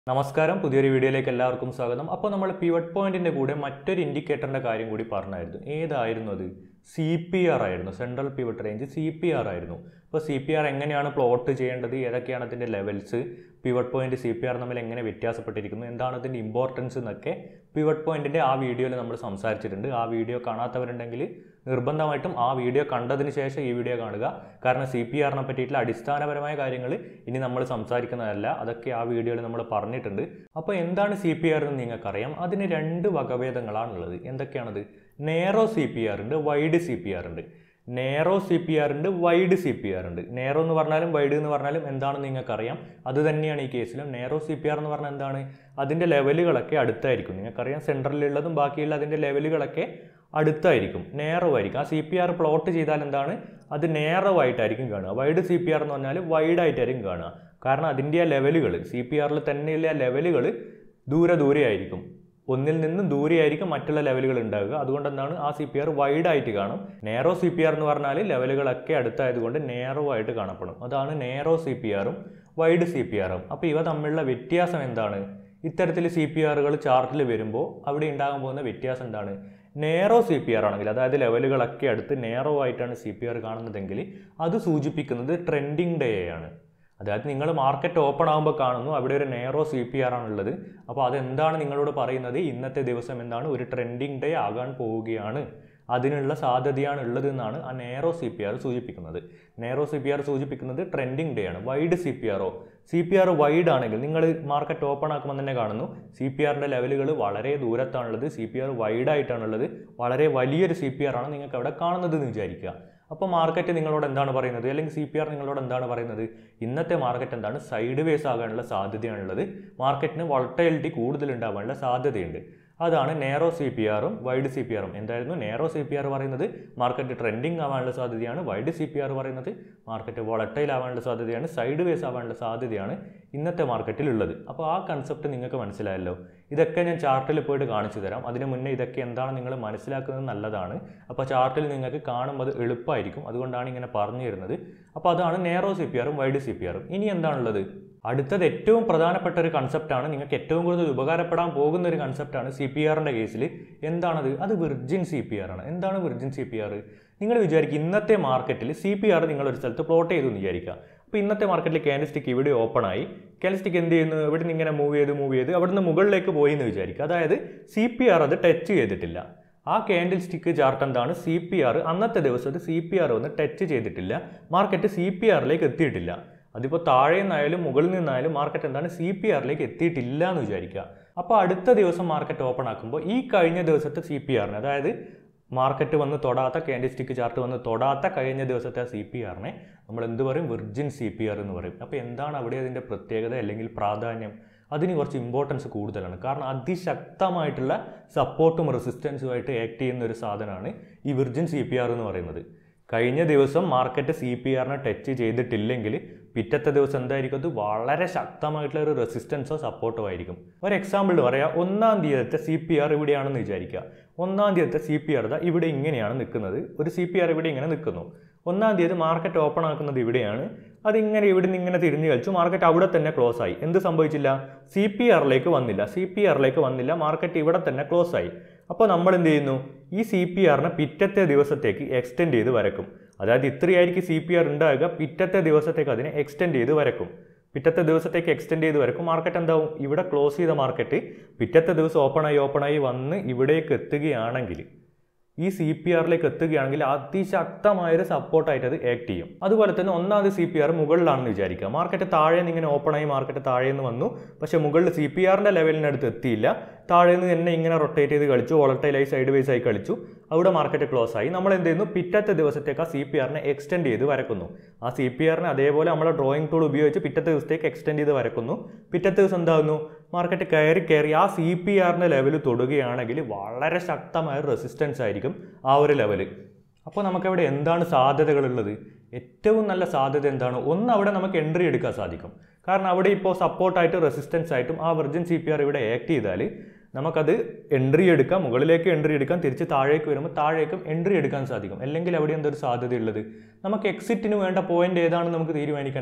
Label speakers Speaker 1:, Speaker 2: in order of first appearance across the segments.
Speaker 1: നമസ്കാരം പുതിയൊരു വീഡിയോയിലേക്ക് എല്ലാവർക്കും സ്വാഗതം അപ്പോൾ നമ്മൾ പിവട്ട് പോയിന്റിന്റെ കൂടെ മറ്റൊരു ഇൻഡിക്കേറ്ററിന്റെ കാര്യം കൂടി പറഞ്ഞായിരുന്നു ഏതായിരുന്നു അത് സി പി ആർ ആയിരുന്നു central pivot range C P R ആയിരുന്നു അപ്പോൾ സി പി ആർ എങ്ങനെയാണ് പ്ലോട്ട് ചെയ്യേണ്ടത് ഏതൊക്കെയാണ് അതിൻ്റെ levels pivot point C P R തമ്മിൽ എങ്ങനെ വ്യത്യാസപ്പെട്ടിരിക്കുന്നു എന്താണ് അതിൻ്റെ ഇമ്പോർട്ടൻസ് എന്നൊക്കെ പിവട്ട് പോയിന്റിൻ്റെ ആ വീഡിയോയിൽ നമ്മൾ സംസാരിച്ചിട്ടുണ്ട് ആ വീഡിയോ കാണാത്തവരുണ്ടെങ്കിൽ നിർബന്ധമായിട്ടും ആ വീഡിയോ കണ്ടതിന് ശേഷം ഈ വീഡിയോ കാണുക കാരണം സി പി ആറിനെ പറ്റിയിട്ടുള്ള അടിസ്ഥാനപരമായ കാര്യങ്ങൾ ഇനി നമ്മൾ സംസാരിക്കുന്നതല്ല അതൊക്കെ ആ വീഡിയോയിൽ നമ്മൾ പറഞ്ഞിട്ടുണ്ട് അപ്പോൾ എന്താണ് സി പി ആർ എന്ന് നിങ്ങൾക്കറിയാം അതിന് രണ്ട് വകഭേദങ്ങളാണുള്ളത് എന്തൊക്കെയാണത് നേറോ സി പി ആർ ഉണ്ട് വൈഡ് സി പി ആർ ഉണ്ട് നേറോ സി പി ആർ ഉണ്ട് വൈഡ് സി പി ആർ ഉണ്ട് നേറോ എന്ന് പറഞ്ഞാലും വൈഡ് എന്ന് പറഞ്ഞാലും എന്താണെന്ന് നിങ്ങൾക്കറിയാം അത് തന്നെയാണ് ഈ കേസിലും നേറോ സി പി ആർ എന്ന് പറഞ്ഞാൽ എന്താണ് അതിൻ്റെ ലെവലുകളൊക്കെ അടുത്തായിരിക്കും നിങ്ങൾക്കറിയാം സെൻട്രലിലുള്ളതും ബാക്കിയുള്ള അതിൻ്റെ ലെവലുകളൊക്കെ അടുത്തായിരിക്കും നേറോ ആയിരിക്കും ആ സി പി ആർ പ്ലോട്ട് ചെയ്താൽ എന്താണ് അത് നേറോ ആയിട്ടായിരിക്കും കാണുക വൈഡ് സി പി ആർ എന്ന് പറഞ്ഞാൽ വൈഡ് ആയിട്ടായിരിക്കും കാണുക കാരണം അതിൻ്റെ ആ ലെവലുകൾ സി പി ആറിൽ തന്നെയുള്ള ആ ലെവലുകൾ ദൂരെ ദൂരെ ആയിരിക്കും ഒന്നിൽ നിന്നും ദൂരെയായിരിക്കും മറ്റുള്ള ലെവലുകൾ ഉണ്ടാവുക അതുകൊണ്ട് എന്താണ് ആ സി പി ആർ വൈഡ് ആയിട്ട് കാണും നേറോ സി പി ആർ എന്ന് പറഞ്ഞാൽ ലെവലുകളൊക്കെ അടുത്തായതുകൊണ്ട് നേറോ ആയിട്ട് കാണപ്പെടും അതാണ് നേറോ സി പി ആറും വൈഡ് സി പി ആറും അപ്പോൾ ഇവ തമ്മിലുള്ള വ്യത്യാസം എന്താണ് ഇത്തരത്തിൽ സി പി ആറുകൾ ചാർട്ടിൽ വരുമ്പോൾ അവിടെ ഉണ്ടാകാൻ പോകുന്ന വ്യത്യാസം എന്താണ് നേറോ സി പി ആർ ആണെങ്കിൽ അതായത് ലെവലുകളൊക്കെ അടുത്ത് നേറോ ആയിട്ടാണ് സി പി ആർ കാണുന്നതെങ്കിൽ അത് സൂചിപ്പിക്കുന്നത് ട്രെൻഡിങ് ഡേ ആണ് അതായത് നിങ്ങൾ മാർക്കറ്റ് ഓപ്പൺ ആകുമ്പോൾ കാണുന്നു അവിടെ ഒരു നേറോ സി പി ആർ ആണുള്ളത് അപ്പോൾ അതെന്താണ് നിങ്ങളോട് പറയുന്നത് ഇന്നത്തെ ദിവസം എന്താണ് ഒരു ട്രെൻഡിങ് ഡേ ആകാൻ പോവുകയാണ് അതിനുള്ള സാധ്യതയാണ് ഉള്ളത് എന്നാണ് ആ നേറോ സി പി ആർ സൂചിപ്പിക്കുന്നത് നേറോ സി പി ആർ സൂചിപ്പിക്കുന്നത് ട്രെൻഡിങ് ഡേ ആണ് വൈഡ് സി പി ആറോ സി പി ആർ വൈഡ് ആണെങ്കിൽ നിങ്ങൾ മാർക്കറ്റ് ഓപ്പൺ ആക്കുമ്പോൾ തന്നെ കാണുന്നു സി പി ആറിൻ്റെ ലെവലുകൾ വളരെ ദൂരത്താണുള്ളത് സി പി ആർ വൈഡ് ആയിട്ടാണുള്ളത് വളരെ വലിയൊരു സി പി ആർ ആണ് നിങ്ങൾക്ക് അവിടെ കാണുന്നത് എന്ന് വിചാരിക്കുക അപ്പോൾ മാർക്കറ്റ് നിങ്ങളോട് എന്താണ് പറയുന്നത് അല്ലെങ്കിൽ സി പി ആർ നിങ്ങളോട് എന്താണ് പറയുന്നത് ഇന്നത്തെ മാർക്കറ്റ് എന്താണ് സൈഡ് വേസ് ആകാനുള്ള സാധ്യതയാണുള്ളത് മാർക്കറ്റിന് വോൾട്ടൈലിറ്റി കൂടുതൽ ഉണ്ടാവാനുള്ള സാധ്യതയുണ്ട് അതാണ് നേറോ സി പി ആറും വൈഡ് സി പി ആറും എന്തായിരുന്നു നേറോ സി പി ആർ പറയുന്നത് മാർക്കറ്റ് ട്രെൻഡിങ് ആവാനുള്ള സാധ്യതയാണ് വൈഡ് സി പി ആർ പറയുന്നത് മാർക്കറ്റ് വോളട്ടൈൽ ആവാനുള്ള സാധ്യതയാണ് സൈഡ് വേസ് ആവാനുള്ള സാധ്യതയാണ് ഇന്നത്തെ മാർക്കറ്റിൽ ഉള്ളത് അപ്പോൾ ആ കൺസെപ്റ്റ് നിങ്ങൾക്ക് മനസ്സിലായല്ലോ ഇതൊക്കെ ഞാൻ ചാർട്ടിൽ പോയിട്ട് കാണിച്ചു തരാം അതിന് മുന്നേ ഇതൊക്കെ എന്താണ് നിങ്ങൾ മനസ്സിലാക്കുന്നത് നല്ലതാണ് അപ്പോൾ ചാർട്ടിൽ നിങ്ങൾക്ക് കാണുമ്പോൾ അത് എളുപ്പമായിരിക്കും അതുകൊണ്ടാണ് ഇങ്ങനെ പറഞ്ഞു തരുന്നത് അപ്പോൾ അതാണ് നേറോ സി പി ആറും വൈഡ് സി പി ആറും ഇനി എന്താണുള്ളത് അടുത്തത് ഏറ്റവും പ്രധാനപ്പെട്ട ഒരു കൺസെപ്റ്റാണ് നിങ്ങൾക്ക് ഏറ്റവും കൂടുതൽ ഉപകാരപ്പെടാൻ പോകുന്ന ഒരു കൺസെപ്റ്റാണ് സി പി ആറിൻ്റെ കേസിൽ എന്താണത് അത് വിർജിൻ സി പി ആർ ആണ് എന്താണ് വിർജിൻ സി പി ആർ നിങ്ങൾ വിചാരിക്കും ഇന്നത്തെ മാർക്കറ്റിൽ സി പി ആർ നിങ്ങൾ ഒരു സ്ഥലത്ത് പ്ലോട്ട് ചെയ്തു എന്ന് വിചാരിക്കുക അപ്പോൾ ഇന്നത്തെ മാർക്കറ്റിൽ ക്യാൻഡിസ്റ്റിക് ഇവിടെ ഓപ്പൺ ആയി ക്യാൻഡിസ്റ്റിക് എന്ത് ചെയ്യുന്നു ഇവിടെ നിന്ന് ഇങ്ങനെ മൂവ് ചെയ്ത് മൂവ് ചെയ്ത് അവിടുന്ന് മുകളിലേക്ക് പോയി എന്ന് വിചാരിക്കുക അതായത് സി പി ആർ അത് ടച്ച് ചെയ്തിട്ടില്ല ആ ക്യാൻഡിൽ സ്റ്റിക്ക് ചാർട്ട് എന്താണ് സി പി ആർ അന്നത്തെ ദിവസത്തെ സി പി ആർ ഒന്ന് ടച്ച് ചെയ്തിട്ടില്ല മാർക്കറ്റ് സി പി ആറിലേക്ക് എത്തിയിട്ടില്ല അതിപ്പോൾ താഴെ നിന്നായാലും മുകളിൽ നിന്നായാലും മാർക്കറ്റ് എന്താണ് സി പി ആറിലേക്ക് എത്തിയിട്ടില്ല എന്ന് വിചാരിക്കുക അപ്പോൾ അടുത്ത ദിവസം മാർക്കറ്റ് ഓപ്പൺ ആക്കുമ്പോൾ ഈ കഴിഞ്ഞ ദിവസത്തെ സി പി ആറിന് അതായത് മാർക്കറ്റ് വന്ന് തൊടാത്ത ക്യാൻഡിസ്റ്റിക് ചാർട്ട് വന്ന് തൊടാത്ത കഴിഞ്ഞ ദിവസത്തെ സി പി ആറിനെ നമ്മൾ എന്ത് പറയും വിർജിൻ സി പി ആർ എന്ന് പറയും അപ്പോൾ എന്താണ് അവിടെ അതിൻ്റെ പ്രത്യേകത അല്ലെങ്കിൽ പ്രാധാന്യം അതിന് കുറച്ച് ഇമ്പോർട്ടൻസ് കൂടുതലാണ് കാരണം അതിശക്തമായിട്ടുള്ള സപ്പോർട്ടും റെസിസ്റ്റൻസുമായിട്ട് ആക്ട് ചെയ്യുന്ന ഒരു സാധനമാണ് ഈ വിർജിൻ സി പി ആർ എന്ന് പറയുന്നത് കഴിഞ്ഞ ദിവസം മാർക്കറ്റ് സി പി ആറിനെ ടച്ച് ചെയ്തിട്ടില്ലെങ്കിൽ പിറ്റത്തെ ദിവസം എന്തായിരിക്കും അത് വളരെ ശക്തമായിട്ടുള്ള ഒരു റെസിസ്റ്റൻസോ സപ്പോർട്ടോ ആയിരിക്കും ഒരു എക്സാമ്പിൾ പറയാം ഒന്നാം തീയതിത്തെ സി പി ആർ ഇവിടെയാണെന്ന് വിചാരിക്കുക ഒന്നാം തീയതിത്തെ സി പി ആർ ഇവിടെ ഇങ്ങനെയാണ് നിൽക്കുന്നത് ഒരു സി പി ആർ ഇവിടെ ഇങ്ങനെ നിൽക്കുന്നു ഒന്നാം തീയതി മാർക്കറ്റ് ഓപ്പൺ ആക്കുന്നത് ഇവിടെയാണ് അതിങ്ങനെ ഇവിടെ നിന്ന് ഇങ്ങനെ തിരിഞ്ഞു കളിച്ചു മാർക്കറ്റ് അവിടെ തന്നെ ക്ലോസ് ആയി എന്ത് സംഭവിച്ചില്ല സി പി ആറിലേക്ക് വന്നില്ല സി പി ആറിലേക്ക് വന്നില്ല മാർക്കറ്റ് ഇവിടെ തന്നെ ക്ലോസ് ആയി അപ്പോൾ നമ്മൾ എന്ത് ചെയ്യുന്നു ഈ സി പി ആറിനെ പിറ്റത്തെ ദിവസത്തേക്ക് എക്സ്റ്റെൻഡ് ചെയ്ത് വരക്കും അതായത് ഇത്രയായിരിക്കും സി പി ആർ ഉണ്ടാകുക പിറ്റത്തെ ദിവസത്തേക്ക് അതിനെ എക്സ്റ്റെൻഡ് ചെയ്ത് വരക്കും പിറ്റത്തെ ദിവസത്തേക്ക് എക്സ്റ്റെൻഡ് ചെയ്ത് വരക്കും മാർക്കറ്റ് എന്താവും ഇവിടെ ക്ലോസ് ചെയ്ത മാർക്കറ്റ് പിറ്റത്തെ ദിവസം ഓപ്പണായി ഓപ്പണായി വന്ന് ഇവിടേക്ക് എത്തുകയാണെങ്കിൽ ഈ സി പി ആറിലേക്ക് എത്തുകയാണെങ്കിൽ അതിശക്തമായൊരു സപ്പോർട്ടായിട്ട് അത് ആക്ട് ചെയ്യും അതുപോലെ തന്നെ ഒന്നാമത് സി പി ആർ മുകളിലാണെന്ന് വിചാരിക്കുക മാർക്കറ്റ് താഴെ നിന്ന് ഇങ്ങനെ ഓപ്പണായി മാർക്കറ്റ് താഴെ നിന്ന് വന്നു പക്ഷേ മുകളിൽ സി പി ആറിൻ്റെ ലെവലിനടുത്ത് എത്തിയില്ല താഴെ നിന്ന് തന്നെ ഇങ്ങനെ റൊട്ടേറ്റ് ചെയ്ത് കളിച്ചു വോളട്ടൈലായി സൈഡ് വൈസ് ആയി കളിച്ചു അവിടെ മാർക്കറ്റ് ക്ലോസ് ആയി നമ്മൾ എന്ത് ചെയ്യുന്നു പിറ്റത്തെ ദിവസത്തേക്ക് ആ സി പി ആറിനെ എക്സ്റ്റെൻഡ് ചെയ്ത് വരക്കുന്നു ആ സി പി ആറിനെ അതേപോലെ നമ്മുടെ ഡ്രോയിങ് ടൂൾ ഉപയോഗിച്ച് പിറ്റത്തെ ദിവസത്തേക്ക് എക്സ്റ്റെൻഡ് ചെയ്ത് വരക്കുന്നു പിറ്റത്തെ ദിവസം എന്താകുന്നു മാർക്കറ്റ് കയറി കയറി ആ സി പി ആറിൻ്റെ ലെവൽ തൊടുകയാണെങ്കിൽ വളരെ ശക്തമായ റെസിസ്റ്റൻസ് ആയിരിക്കും ആ ഒരു ലെവൽ അപ്പോൾ നമുക്കവിടെ എന്താണ് സാധ്യതകളുള്ളത് ഏറ്റവും നല്ല സാധ്യത എന്താണ് ഒന്ന് അവിടെ നമുക്ക് എൻട്രി എടുക്കാൻ സാധിക്കും കാരണം അവിടെ ഇപ്പോൾ സപ്പോർട്ടായിട്ട് റെസിസ്റ്റൻസ് ആയിട്ടും ആ വെർജിൻ സി പി ആർ ഇവിടെ ആക്ട് ചെയ്താൽ നമുക്കത് എൻട്രി എടുക്കാം മുകളിലേക്ക് എൻട്രി എടുക്കാം തിരിച്ച് താഴേക്ക് വരുമ്പോൾ താഴേക്കും എൻട്രി എടുക്കാൻ സാധിക്കും അല്ലെങ്കിൽ അവിടെ എന്തൊരു സാധ്യതയുള്ളത് നമുക്ക് എക്സിറ്റിന് വേണ്ട പോയിന്റ് ഏതാണെന്ന് നമുക്ക് തീരുമാനിക്കാനാവും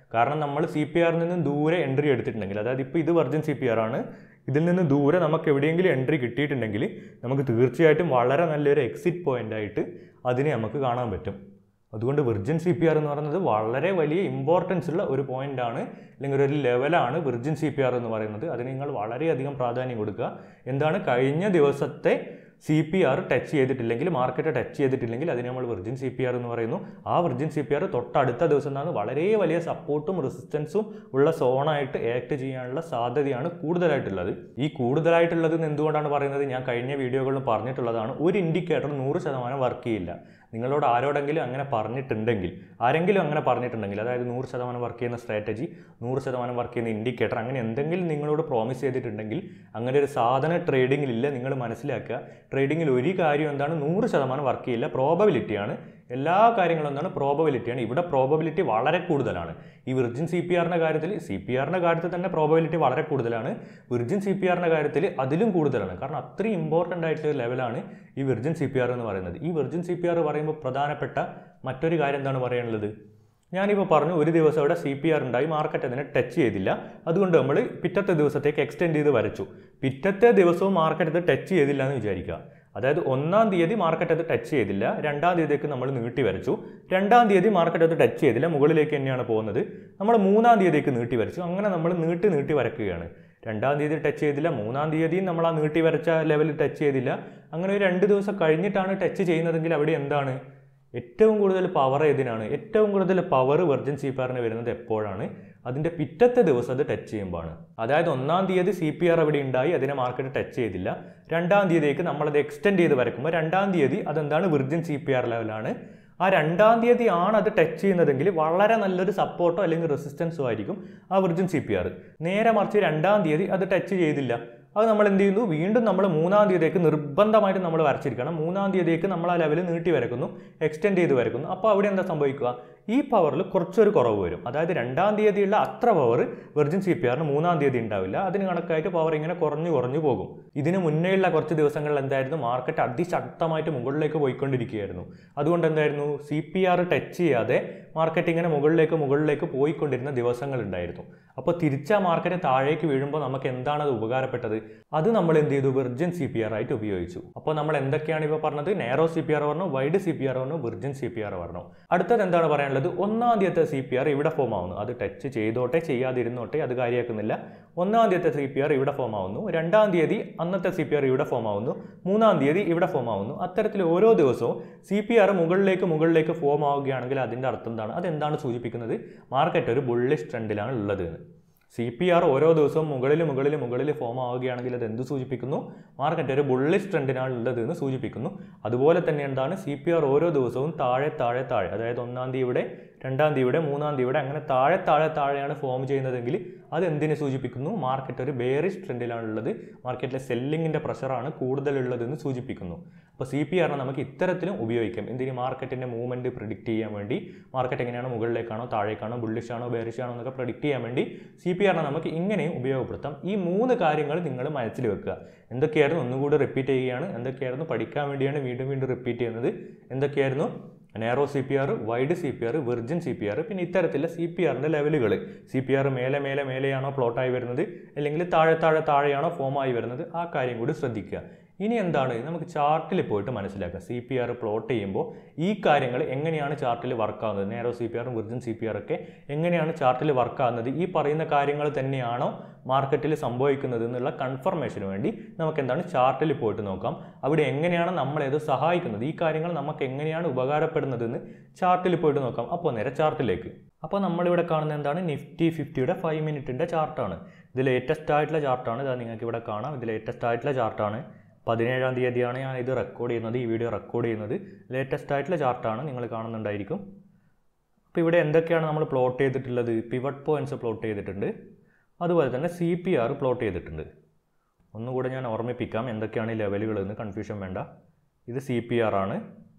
Speaker 1: കാരണം നമ്മൾ സി പി ആറിൽ നിന്ന് ദൂരെ എൻട്രി എടുത്തിട്ടുണ്ടെങ്കിൽ അതായത് ഇപ്പോൾ ഇത് വെർജിൻ സി പി ആർ ആണ് ഇതിൽ നിന്ന് ദൂരെ നമുക്ക് എവിടെയെങ്കിലും എൻട്രി കിട്ടിയിട്ടുണ്ടെങ്കിൽ നമുക്ക് തീർച്ചയായിട്ടും വളരെ നല്ലൊരു എക്സിറ്റ് പോയിന്റ് ആയിട്ട് അതിനെ നമുക്ക് കാണാൻ പറ്റും അതുകൊണ്ട് വിർജിൻ സി പി ആർ എന്ന് പറയുന്നത് വളരെ വലിയ ഇമ്പോർട്ടൻസ് ഉള്ള ഒരു പോയിന്റ് ആണ് അല്ലെങ്കിൽ ഒരു ലെവലാണ് വിർജിൻ സി പി ആർ എന്ന് പറയുന്നത് അതിന് നിങ്ങൾ വളരെയധികം പ്രാധാന്യം കൊടുക്കുക എന്താണ് കഴിഞ്ഞ ദിവസത്തെ സി പി ആർ ടച്ച് ചെയ്തിട്ടില്ലെങ്കിൽ മാർക്കറ്റ് ടച്ച് ചെയ്തിട്ടില്ലെങ്കിൽ അതിന് നമ്മൾ വിർജിൻ സി പി ആർ എന്ന് പറയുന്നു ആ വിർജിൻ സി പി ആർ തൊട്ടടുത്ത ദിവസം നിന്നാണ് വളരെ വലിയ സപ്പോർട്ടും റെസിസ്റ്റൻസും ഉള്ള സോണായിട്ട് ആക്ട് ചെയ്യാനുള്ള സാധ്യതയാണ് കൂടുതലായിട്ടുള്ളത് ഈ കൂടുതലായിട്ടുള്ളത് എന്ന് എന്തുകൊണ്ടാണ് പറയുന്നത് ഞാൻ കഴിഞ്ഞ വീഡിയോകളിലും പറഞ്ഞിട്ടുള്ളതാണ് ഒരു ഇൻഡിക്കേറ്റർ നൂറ് ശതമാനം വർക്ക് ചെയ്യില്ല നിങ്ങളോട് ആരോടെങ്കിലും അങ്ങനെ പറഞ്ഞിട്ടുണ്ടെങ്കിൽ ആരെങ്കിലും അങ്ങനെ പറഞ്ഞിട്ടുണ്ടെങ്കിൽ അതായത് നൂറ് ശതമാനം വർക്ക് ചെയ്യുന്ന സ്ട്രാറ്റജി നൂറ് ശതമാനം വർക്ക് ചെയ്യുന്ന ഇൻഡിക്കേറ്റർ അങ്ങനെ എന്തെങ്കിലും നിങ്ങളോട് പ്രോമിസ് ചെയ്തിട്ടുണ്ടെങ്കിൽ അങ്ങനെ ഒരു സാധന ട്രേഡിങ്ങിലില്ല നിങ്ങൾ മനസ്സിലാക്കുക ട്രേഡിങ്ങിൽ ഒരു കാര്യം എന്താണ് നൂറ് ശതമാനം വർക്ക് ചെയ്യില്ല പ്രോബബിലിറ്റിയാണ് എല്ലാ കാര്യങ്ങളും എന്താണ് പ്രോബബിലിറ്റിയാണ് ഇവിടെ പ്രോബബിലിറ്റി വളരെ കൂടുതലാണ് ഈ വിർജിൻ സി പി ആറിൻ്റെ കാര്യത്തിൽ സി പി ആറിൻ്റെ കാര്യത്തിൽ തന്നെ പ്രോബബിലിറ്റി വളരെ കൂടുതലാണ് വിർജിൻ സി പി ആറിൻ്റെ കാര്യത്തിൽ അതിലും കൂടുതലാണ് കാരണം അത്രയും ഇമ്പോർട്ടൻ്റ് ആയിട്ടുള്ള ലെവലാണ് ഈ വിർജിൻ സി പി ആർ എന്ന് പറയുന്നത് ഈ വിർജിൻ സി പി ആർ പറയുമ്പോൾ പ്രധാനപ്പെട്ട മറ്റൊരു കാര്യം എന്താണ് പറയാനുള്ളത് ഞാനിപ്പോൾ പറഞ്ഞു ഒരു ദിവസം അവിടെ സി പി ആർ ഉണ്ടായി മാർക്കറ്റ് അതിനെ ടച്ച് ചെയ്തില്ല അതുകൊണ്ട് നമ്മൾ പിറ്റത്തെ ദിവസത്തേക്ക് എക്സ്റ്റെൻഡ് ചെയ്ത് വരച്ചു പിറ്റത്തെ ദിവസവും മാർക്കറ്റ് അത് ടച്ച് ചെയ്തില്ല എന്ന് വിചാരിക്കുക അതായത് ഒന്നാം തീയതി മാർക്കറ്റ് അത് ടച്ച് ചെയ്തില്ല രണ്ടാം തീയതിക്ക് നമ്മൾ നീട്ടി വരച്ചു രണ്ടാം തീയതി മാർക്കറ്റ് അത് ടച്ച് ചെയ്തില്ല മുകളിലേക്ക് തന്നെയാണ് പോകുന്നത് നമ്മൾ മൂന്നാം തീയതിക്ക് നീട്ടി വരച്ചു അങ്ങനെ നമ്മൾ നീട്ടി നീട്ടി വരക്കുകയാണ് രണ്ടാം തീയതി ടച്ച് ചെയ്തില്ല മൂന്നാം തീയതിയും നമ്മൾ ആ നീട്ടി വരച്ച ലെവലിൽ ടച്ച് ചെയ്തില്ല അങ്ങനെ ഒരു രണ്ട് ദിവസം കഴിഞ്ഞിട്ടാണ് ടച്ച് ചെയ്യുന്നതെങ്കിൽ അവിടെ എന്താണ് ഏറ്റവും കൂടുതൽ പവർ ഏതിനാണ് ഏറ്റവും കൂടുതൽ പവർ വെർജിൻ സി പി ആറിന് വരുന്നത് എപ്പോഴാണ് അതിൻ്റെ പിറ്റത്തെ ദിവസം അത് ടച്ച് ചെയ്യുമ്പോഴാണ് അതായത് ഒന്നാം തീയതി സി പി ആർ അവിടെ ഉണ്ടായി അതിനെ മാർക്കറ്റ് ടച്ച് ചെയ്തില്ല രണ്ടാം തീയതിക്ക് നമ്മളത് എക്സ്റ്റെൻഡ് ചെയ്ത് വരക്കുമ്പോൾ രണ്ടാം തീയതി അതെന്താണ് വിർജിൻ സി പി ആർ ലെവലാണ് ആ രണ്ടാം തീയതി ആണ് അത് ടച്ച് ചെയ്യുന്നതെങ്കിൽ വളരെ നല്ലൊരു സപ്പോർട്ടോ അല്ലെങ്കിൽ റെസിസ്റ്റൻസോ ആയിരിക്കും ആ വിർജിൻ സി പി ആർ നേരെ മറിച്ച് രണ്ടാം തീയതി അത് ടച്ച് ചെയ്തില്ല അത് നമ്മൾ എന്ത് ചെയ്യുന്നു വീണ്ടും നമ്മൾ മൂന്നാം തീയതിക്ക് നിർബന്ധമായിട്ട് നമ്മൾ വരച്ചിരിക്കണം മൂന്നാം തീയതിക്ക് നമ്മൾ ആ ലെവൽ നീട്ടി വരക്കുന്നു എക്സ്റ്റെൻഡ് ചെയ്ത് വരക്കുന്നു അപ്പോൾ അവിടെ എന്താ സംഭവിക്കുക ഈ പവറിൽ കുറച്ചൊരു കുറവ് വരും അതായത് രണ്ടാം തീയതിയുള്ള അത്ര പവർ വെർജിൻ സി പി ആറിന് മൂന്നാം തീയതി ഉണ്ടാവില്ല അതിന് കണക്കായിട്ട് പവർ ഇങ്ങനെ കുറഞ്ഞു കുറഞ്ഞു പോകും ഇതിന് മുന്നേയുള്ള കുറച്ച് ദിവസങ്ങളിൽ എന്തായിരുന്നു മാർക്കറ്റ് അതിശക്തമായിട്ട് മുകളിലേക്ക് പോയിക്കൊണ്ടിരിക്കുകയായിരുന്നു അതുകൊണ്ട് എന്തായിരുന്നു സി പി ആർ ടച്ച് ചെയ്യാതെ മാർക്കറ്റ് ഇങ്ങനെ മുകളിലേക്ക് മുകളിലേക്ക് പോയിക്കൊണ്ടിരുന്ന ദിവസങ്ങളുണ്ടായിരുന്നു അപ്പോൾ തിരിച്ച മാർക്കറ്റ് താഴേക്ക് വീഴുമ്പോൾ നമുക്ക് എന്താണ് അത് ഉപകാരപ്പെട്ടത് അത് നമ്മൾ എന്ത് ചെയ്തു വിർജിൻ സി പി ആർ ആയിട്ട് ഉപയോഗിച്ചു അപ്പോൾ നമ്മൾ എന്തൊക്കെയാണ് ഇപ്പോൾ പറഞ്ഞത് നേരോ സി പി ആർ പറഞ്ഞു വൈഡ് സി പി ആർ പറഞ്ഞു വിർജിൻ സി പി ആർ പറഞ്ഞു അടുത്തത് എന്താണ് പറയാനുള്ളത് ഒന്നാം തീയത്തെ സി പി ആർ ഇവിടെ ഫോം ആവുന്നു അത് ടച്ച് ചെയ്തോട്ടെ ചെയ്യാതിരുന്നോട്ടെ അത് കാര്യമാക്കുന്നില്ല ഒന്നാം തീയത്തെ സി പി ആർ ഇവിടെ ഫോം ആവുന്നു രണ്ടാം തീയതി അന്നത്തെ സി പി ആർ ഇവിടെ ഫോം ആവുന്നു മൂന്നാം തീയതി ഇവിടെ ഫോം ആവുന്നു അത്തരത്തിൽ ഓരോ ദിവസവും സി പി ആർ മുകളിലേക്ക് മുകളിലേക്ക് ഫോം ആവുകയാണെങ്കിൽ അതിൻ്റെ അർത്ഥം എന്താണ് അതെന്താണ് സൂചിപ്പിക്കുന്നത് മാർക്കറ്റ് ഒരു ബുള്ളിഷ് ട്രെൻഡിലാണ് ഉള്ളത് എന്ന് സി പി ആർ ഓരോ ദിവസവും മുകളിൽ മുകളിൽ മുകളിൽ ഫോം ആവുകയാണെങ്കിൽ അത് എന്ത് സൂചിപ്പിക്കുന്നു മാർക്കറ്റ് ഒരു ബുള്ളിഷ് ട്രെൻഡിനാണ് ഉള്ളത് എന്ന് സൂചിപ്പിക്കുന്നു അതുപോലെ തന്നെ എന്താണ് സി പി ആർ ഓരോ ദിവസവും താഴെ താഴെ താഴെ അതായത് ഒന്നാം തീയതിയുടെ രണ്ടാം തീയതിയുടെ മൂന്നാം തീയതിയുടെ അങ്ങനെ താഴെ താഴെ താഴെയാണ് ഫോം ചെയ്യുന്നതെങ്കിൽ അത് എന്തിനെ സൂചിപ്പിക്കുന്നു മാർക്കറ്റ് ഒരു ബേറിഷ് ട്രെൻഡിലാണുള്ളത് മാർക്കറ്റിലെ സെല്ലിങ്ങിൻ്റെ പ്രഷറാണ് കൂടുതലുള്ളതെന്ന് സൂചിപ്പിക്കുന്നു അപ്പോൾ സി പി ആറിനെ നമുക്ക് ഇത്തരത്തിലും ഉപയോഗിക്കാം എന്തിന് മാർക്കറ്റിൻ്റെ മൂവ്മെൻറ്റ് പ്രിഡിക്റ്റ് ചെയ്യാൻ വേണ്ടി മാർക്കറ്റ് എങ്ങനെയാണ് മുകളിലേക്കാണോ താഴേക്കാണോ ബുള്ളിഷ് ആണോ ബേറിഷ് ആണോ എന്നൊക്കെ പ്രിഡിക്റ്റ് ചെയ്യാൻ വേണ്ടി സി പി ആറിനെ നമുക്ക് ഇങ്ങനെയും ഉപയോഗപ്പെടുത്താം ഈ മൂന്ന് കാര്യങ്ങൾ നിങ്ങൾ മനസ്സിൽ വെക്കുക എന്തൊക്കെയായിരുന്നു ഒന്നുകൂടി റിപ്പീറ്റ് ചെയ്യുകയാണ് എന്തൊക്കെയായിരുന്നു പഠിക്കാൻ വേണ്ടിയാണ് വീണ്ടും വീണ്ടും റിപ്പീറ്റ് ചെയ്യുന്നത് എന്തൊക്കെയായിരുന്നു narrow C P R wide C P R virgin C P R പിന്നെ ഇത്തരത്തിലുള്ള സി പി ആറിൻ്റെ ലെവലുകൾ സി പി ആർ മേലെ മേലെ മേലെയാണോ പ്ലോട്ടായി വരുന്നത് അല്ലെങ്കിൽ താഴെ താഴെ താഴെയാണോ ഫോമായി വരുന്നത് ആ കാര്യം കൂടി ശ്രദ്ധിക്കുക ഇനി എന്താണ് നമുക്ക് ചാർട്ടിൽ പോയിട്ട് മനസ്സിലാക്കുക സി പി ആർ പ്ലോട്ട് ചെയ്യുമ്പോൾ ഈ കാര്യങ്ങൾ എങ്ങനെയാണ് ചാർട്ടിൽ വർക്ക് ആവുന്നത് നേരോ സി പി ആറും വിർജിൻ സി പി ആർ ഒക്കെ എങ്ങനെയാണ് ചാർട്ടിൽ വർക്ക് ആവുന്നത് ഈ പറയുന്ന കാര്യങ്ങൾ തന്നെയാണോ മാർക്കറ്റിൽ സംഭവിക്കുന്നത് എന്നുള്ള കൺഫർമേഷന് വേണ്ടി നമുക്ക് എന്താണ് ചാർട്ടിൽ പോയിട്ട് നോക്കാം അവിടെ എങ്ങനെയാണ് നമ്മളേത് സഹായിക്കുന്നത് ഈ കാര്യങ്ങൾ നമുക്ക് എങ്ങനെയാണ് ഉപകാരപ്പെടുന്നതെന്ന് ചാർട്ടിൽ പോയിട്ട് നോക്കാം അപ്പോൾ നേരെ ചാർട്ടിലേക്ക് അപ്പോൾ നമ്മളിവിടെ കാണുന്നത് എന്താണ് നിഫ്റ്റി ഫിഫ്റ്റിയുടെ ഫൈവ് മിനിറ്റിൻ്റെ ചാർട്ടാണ് ഇത് ലേറ്റസ്റ്റ് ആയിട്ടുള്ള ചാർട്ടാണ് ഇത് നിങ്ങൾക്ക് ഇവിടെ കാണാം ഇത് ലേറ്റസ്റ്റ് ആയിട്ടുള്ള ചാർട്ടാണ് പതിനേഴാം തീയതിയാണ് ഞാൻ ഇത് റെക്കോർഡ് ചെയ്യുന്നത് ഈ വീഡിയോ റെക്കോർഡ് ചെയ്യുന്നത് ലേറ്റസ്റ്റ് ആയിട്ടുള്ള ചാർട്ടാണ് നിങ്ങൾ കാണുന്നുണ്ടായിരിക്കും അപ്പോൾ ഇവിടെ എന്തൊക്കെയാണ് നമ്മൾ പ്ലോട്ട് ചെയ്തിട്ടുള്ളത് പിവട്ട് പോയിൻറ്റ്സ് പ്ലോട്ട് ചെയ്തിട്ടുണ്ട് അതുപോലെ തന്നെ സി പി ആർ പ്ലോട്ട് ചെയ്തിട്ടുണ്ട് ഒന്നുകൂടെ ഞാൻ ഓർമ്മിപ്പിക്കാം എന്തൊക്കെയാണ് ഈ ലെവലുകൾ എന്ന് കൺഫ്യൂഷൻ വേണ്ട ഇത് സി പി ആർ ആണ്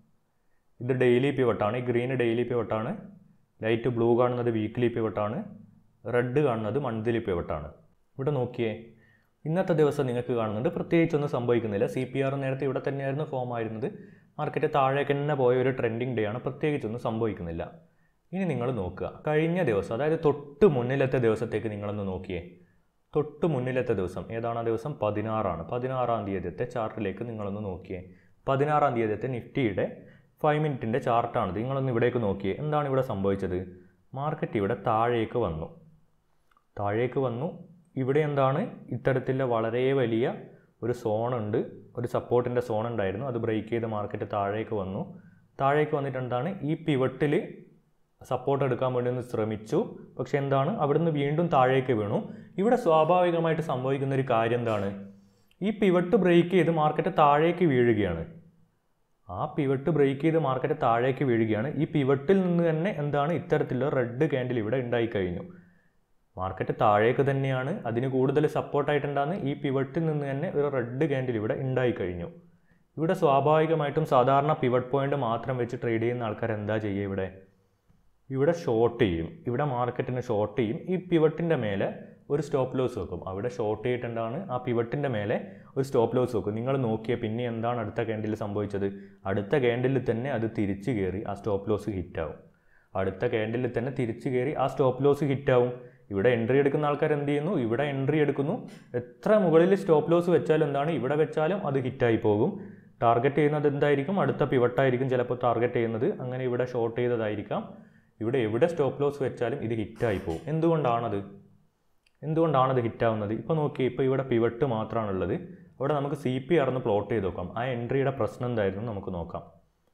Speaker 1: ഇത് ഡെയിലി പിവട്ടാണ് ഈ ഗ്രീൻ ഡെയിലി പിവട്ടാണ് ലൈറ്റ് ബ്ലൂ കാണുന്നത് വീക്ക്ലി പിവട്ടാണ് റെഡ് കാണുന്നത് മന്ത്ലി പിവട്ടാണ് ഇവിടെ നോക്കിയേ ഇന്നത്തെ ദിവസം നിങ്ങൾക്ക് കാണുന്നുണ്ട് പ്രത്യേകിച്ചൊന്നും സംഭവിക്കുന്നില്ല സി പി ആർ നേരത്തെ ഇവിടെ തന്നെയായിരുന്നു ഫോം ആയിരുന്നത് മാർക്കറ്റ് താഴേക്ക് തന്നെ പോയ ഒരു ട്രെൻഡിങ് ഡേ ആണ് പ്രത്യേകിച്ചൊന്നും സംഭവിക്കുന്നില്ല ഇനി നിങ്ങൾ നോക്കുക കഴിഞ്ഞ ദിവസം അതായത് തൊട്ട് മുന്നിലത്തെ ദിവസത്തേക്ക് നിങ്ങളൊന്ന് നോക്കിയേ തൊട്ട് മുന്നിലത്തെ ദിവസം ഏതാണ് ആ ദിവസം പതിനാറാണ് പതിനാറാം തീയതിയത്തെ ചാർട്ടിലേക്ക് നിങ്ങളൊന്ന് നോക്കിയേ പതിനാറാം തീയതിയത്തെ നിഫ്റ്റിയുടെ ഫൈവ് മിനിറ്റിൻ്റെ ചാർട്ടാണിത് നിങ്ങളൊന്ന് ഇവിടേക്ക് നോക്കിയേ എന്താണ് ഇവിടെ സംഭവിച്ചത് മാർക്കറ്റ് ഇവിടെ താഴേക്ക് വന്നു താഴേക്ക് വന്നു ഇവിടെ എന്താണ് ഇത്തരത്തിലുള്ള വളരെ വലിയ ഒരു സോണുണ്ട് ഒരു സപ്പോർട്ടിൻ്റെ സോൺ ഉണ്ടായിരുന്നു അത് ബ്രേക്ക് ചെയ്ത് മാർക്കറ്റ് താഴേക്ക് വന്നു താഴേക്ക് വന്നിട്ട് എന്താണ് ഈ പിവട്ടിൽ സപ്പോർട്ട് എടുക്കാൻ വേണ്ടി ഒന്ന് ശ്രമിച്ചു പക്ഷെ എന്താണ് അവിടുന്ന് വീണ്ടും താഴേക്ക് വീണു ഇവിടെ സ്വാഭാവികമായിട്ട് സംഭവിക്കുന്ന ഒരു കാര്യം എന്താണ് ഈ പിവട്ട് ബ്രേക്ക് ചെയ്ത് മാർക്കറ്റ് താഴേക്ക് വീഴുകയാണ് ആ പിവട്ട് ബ്രേക്ക് ചെയ്ത് മാർക്കറ്റ് താഴേക്ക് വീഴുകയാണ് ഈ പിവട്ടിൽ നിന്ന് തന്നെ എന്താണ് ഇത്തരത്തിലുള്ള റെഡ് ക്യാൻഡിൽ ഇവിടെ ഉണ്ടായിക്കഴിഞ്ഞു മാർക്കറ്റ് താഴേക്ക് തന്നെയാണ് അതിന് കൂടുതൽ സപ്പോർട്ടായിട്ടുണ്ടാകുന്ന ഈ പിവട്ടിൽ നിന്ന് തന്നെ ഒരു റെഡ് ക്യാൻഡിൽ ഇവിടെ ഉണ്ടായിക്കഴിഞ്ഞു ഇവിടെ സ്വാഭാവികമായിട്ടും സാധാരണ പിവട്ട് പോയിന്റ് മാത്രം വെച്ച് ട്രേഡ് ചെയ്യുന്ന ആൾക്കാർ എന്താ ചെയ്യുക ഇവിടെ ഇവിടെ ഷോർട്ട് ചെയ്യും ഇവിടെ മാർക്കറ്റിന് ഷോർട്ട് ചെയ്യും ഈ പിവട്ടിൻ്റെ മേലെ ഒരു സ്റ്റോപ്പ് ലോസ് വെക്കും അവിടെ ഷോർട്ട് ചെയ്തിട്ടുണ്ടാണ് ആ പിവട്ടിൻ്റെ മേലെ ഒരു സ്റ്റോപ്പ് ലോസ് വെക്കും നിങ്ങൾ നോക്കിയ പിന്നെ എന്താണ് അടുത്ത ക്യാൻഡിൽ സംഭവിച്ചത് അടുത്ത ക്യാൻഡിൽ തന്നെ അത് തിരിച്ചു കയറി ആ സ്റ്റോപ്പ് ലോസ് ഹിറ്റാവും അടുത്ത ക്യാൻഡിൽ തന്നെ തിരിച്ചു കയറി ആ സ്റ്റോപ്പ് ലോസ് ഹിറ്റാവും ഇവിടെ എൻട്രി എടുക്കുന്ന ആൾക്കാർ എന്ത് ചെയ്യുന്നു ഇവിടെ എൻട്രി എടുക്കുന്നു എത്ര മുകളിൽ സ്റ്റോപ്പ് ലോസ് വെച്ചാലും എന്താണ് ഇവിടെ വെച്ചാലും അത് ഹിറ്റായി പോകും ടാർഗറ്റ് ചെയ്യുന്നത് എന്തായിരിക്കും അടുത്ത പിവട്ടായിരിക്കും ചിലപ്പോൾ ടാർഗറ്റ് ചെയ്യുന്നത് അങ്ങനെ ഇവിടെ ഷോർട്ട് ചെയ്തതായിരിക്കാം ഇവിടെ എവിടെ സ്റ്റോപ്പ് ലോസ് വെച്ചാലും ഇത് ഹിറ്റായി പോകും എന്തുകൊണ്ടാണത് എന്തുകൊണ്ടാണത് ഹിറ്റാവുന്നത് ഇപ്പോൾ നോക്കി ഇപ്പോൾ ഇവിടെ പിവട്ട് മാത്രമാണുള്ളത് അവിടെ നമുക്ക് സി പി ആർ എന്ന് പ്ലോട്ട് ചെയ്ത് നോക്കാം ആ എൻട്രിയുടെ പ്രശ്നം എന്തായിരുന്നു നമുക്ക് നോക്കാം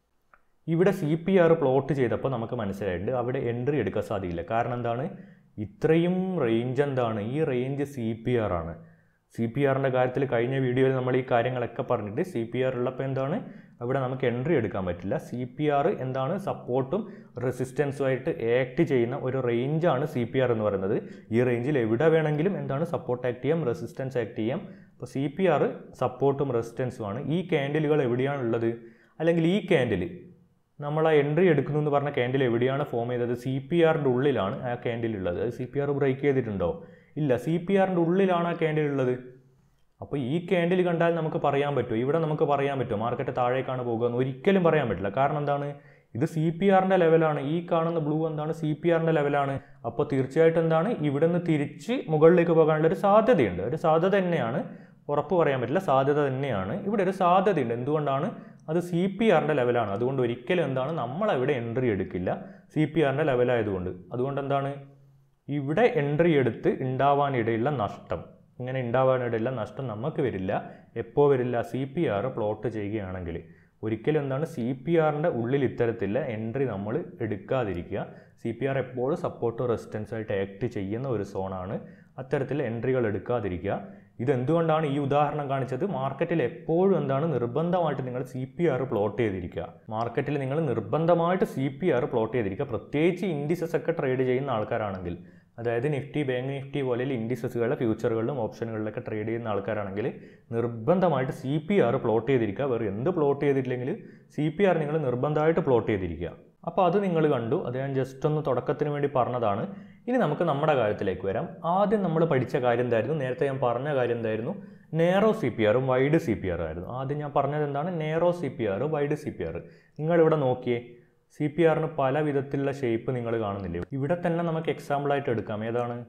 Speaker 1: ഇവിടെ സി പി ആർ പ്ലോട്ട് ചെയ്തപ്പോൾ നമുക്ക് മനസ്സിലായിട്ടുണ്ട് അവിടെ എൻട്രി എടുക്കാൻ സാധിക്കില്ല കാരണം എന്താണ് ഇത്രയും റേഞ്ച് എന്താണ് ഈ റേഞ്ച് സി പി ആർ ആണ് സി പി ആറിൻ്റെ കാര്യത്തിൽ കഴിഞ്ഞ വീഡിയോയിൽ നമ്മൾ ഈ കാര്യങ്ങളൊക്കെ പറഞ്ഞിട്ട് സി പി ആർ ഉള്ളപ്പോൾ എന്താണ് അവിടെ നമുക്ക് എൻട്രി എടുക്കാൻ പറ്റില്ല സി പി ആർ എന്താണ് സപ്പോർട്ടും റെസിസ്റ്റൻസുമായിട്ട് ആക്ട് ചെയ്യുന്ന ഒരു റേഞ്ചാണ് സി പി ആർ എന്ന് പറയുന്നത് ഈ റേഞ്ചിൽ എവിടെ വേണമെങ്കിലും എന്താണ് സപ്പോർട്ട് ആക്ട് ചെയ്യാം റെസിസ്റ്റൻസ് ആക്ട് ചെയ്യാം അപ്പോൾ സി പി ആർ സപ്പോർട്ടും റെസിസ്റ്റൻസുമാണ് ഈ ക്യാൻഡിലുകൾ എവിടെയാണുള്ളത് അല്ലെങ്കിൽ ഈ ക്യാൻഡിൽ നമ്മൾ ആ എൻട്രി എടുക്കുന്നു എന്ന് പറഞ്ഞ ക്യാൻഡിൽ എവിടെയാണ് ഫോം ചെയ്തത് സി പി ആറിൻ്റെ ഉള്ളിലാണ് ആ ക്യാൻഡിൽ ഉള്ളത് സി പി ആർ ബ്രേക്ക് ചെയ്തിട്ടുണ്ടോ ഇല്ല സി പി ആറിൻ്റെ ഉള്ളിലാണ് ആ ക്യാൻഡിൽ ഉള്ളത് അപ്പോൾ ഈ ക്യാൻഡിൽ കണ്ടാൽ നമുക്ക് പറയാൻ പറ്റുമോ ഇവിടെ നമുക്ക് പറയാൻ പറ്റുമോ മാർക്കറ്റ് താഴേക്കാണ് പോകുക എന്ന് ഒരിക്കലും പറയാൻ പറ്റില്ല കാരണം എന്താണ് ഇത് സി പി ആറിൻ്റെ ലെവലാണ് ഈ കാണുന്ന ബ്ലൂ എന്താണ് സി പി ആറിൻ്റെ ലെവലാണ് അപ്പോൾ തീർച്ചയായിട്ടും എന്താണ് ഇവിടെ നിന്ന് തിരിച്ച് മുകളിലേക്ക് പോകാനുള്ള ഒരു സാധ്യതയുണ്ട് ഒരു സാധ്യത തന്നെയാണ് ഉറപ്പ് പറയാൻ പറ്റില്ല സാധ്യത തന്നെയാണ് ഇവിടെ ഒരു സാധ്യതയുണ്ട് എന്തുകൊണ്ടാണ് അത് സി പി ആറിൻ്റെ ലെവലാണ് അതുകൊണ്ട് ഒരിക്കലും എന്താണ് നമ്മളവിടെ എൻട്രി എടുക്കില്ല സി പി ആറിൻ്റെ ലെവലായതുകൊണ്ട് അതുകൊണ്ട് എന്താണ് ഇവിടെ എൻട്രി എടുത്ത് ഉണ്ടാവാനിടയുള്ള നഷ്ടം ഇങ്ങനെ ഉണ്ടാവാനിടയുള്ള നഷ്ടം നമുക്ക് വരില്ല എപ്പോൾ വരില്ല സി പി ആർ പ്ലോട്ട് ചെയ്യുകയാണെങ്കിൽ ഒരിക്കലും എന്താണ് സി പി ആറിൻ്റെ ഉള്ളിൽ ഇത്തരത്തിലുള്ള എൻട്രി നമ്മൾ എടുക്കാതിരിക്കുക സി പി ആർ എപ്പോഴും സപ്പോർട്ട് റെസിസ്റ്റൻസ് ആയിട്ട് ആക്ട് ചെയ്യുന്ന ഒരു സോണാണ് അത്തരത്തിൽ എൻട്രികൾ എടുക്കാതിരിക്കുക ഇതെന്തുകൊണ്ടാണ് ഈ ഉദാഹരണം കാണിച്ചത് മാർക്കറ്റിൽ എപ്പോഴും എന്താണ് നിർബന്ധമായിട്ട് നിങ്ങൾ സി പി ആർ പ്ലോട്ട് ചെയ്തിരിക്കുക മാർക്കറ്റിൽ നിങ്ങൾ നിർബന്ധമായിട്ട് സി പി ആർ പ്ലോട്ട് ചെയ്തിരിക്കുക പ്രത്യേകിച്ച് ഇൻഡിസസ് ഒക്കെ ട്രേഡ് ചെയ്യുന്ന ആൾക്കാരാണെങ്കിൽ അതായത് നിഫ്റ്റി ബാങ്ക് നിഫ്റ്റി പോലെയുള്ള ഇൻഡിസസുകളുടെ ഫ്യൂച്ചറുകളിലും ഓപ്ഷനുകളിലൊക്കെ ട്രേഡ് ചെയ്യുന്ന ആൾക്കാരാണെങ്കിൽ നിർബന്ധമായിട്ട് സി പി ആർ പ്ലോട്ട് ചെയ്തിരിക്കുക വേറെ എന്ത് പ്ലോട്ട് ചെയ്തിട്ടില്ലെങ്കിൽ സി പി ആർ നിങ്ങൾ നിർബന്ധമായിട്ട് പ്ലോട്ട് ചെയ്തിരിക്കുക അപ്പോൾ അത് നിങ്ങൾ കണ്ടു അത് ഞാൻ ജസ്റ്റ് ഒന്ന് തുടക്കത്തിന് വേണ്ടി പറഞ്ഞതാണ് ഇനി നമുക്ക് നമ്മുടെ കാര്യത്തിലേക്ക് വരാം ആദ്യം നമ്മൾ പഠിച്ച കാര്യം എന്തായിരുന്നു നേരത്തെ ഞാൻ പറഞ്ഞ കാര്യം എന്തായിരുന്നു നേറോ സി പി ആറും വൈഡ് സി പി ആറും ആയിരുന്നു ആദ്യം ഞാൻ പറഞ്ഞത് എന്താണ് narrow C P R wide C P R നിങ്ങളിവിടെ നോക്കിയേ സി പി ആറിന് പല വിധത്തിലുള്ള ഷേപ്പ് നിങ്ങൾ കാണുന്നില്ലേ ഇവിടെ തന്നെ നമുക്ക് എക്സാമ്പിളായിട്ട് എടുക്കാം ഏതാണ്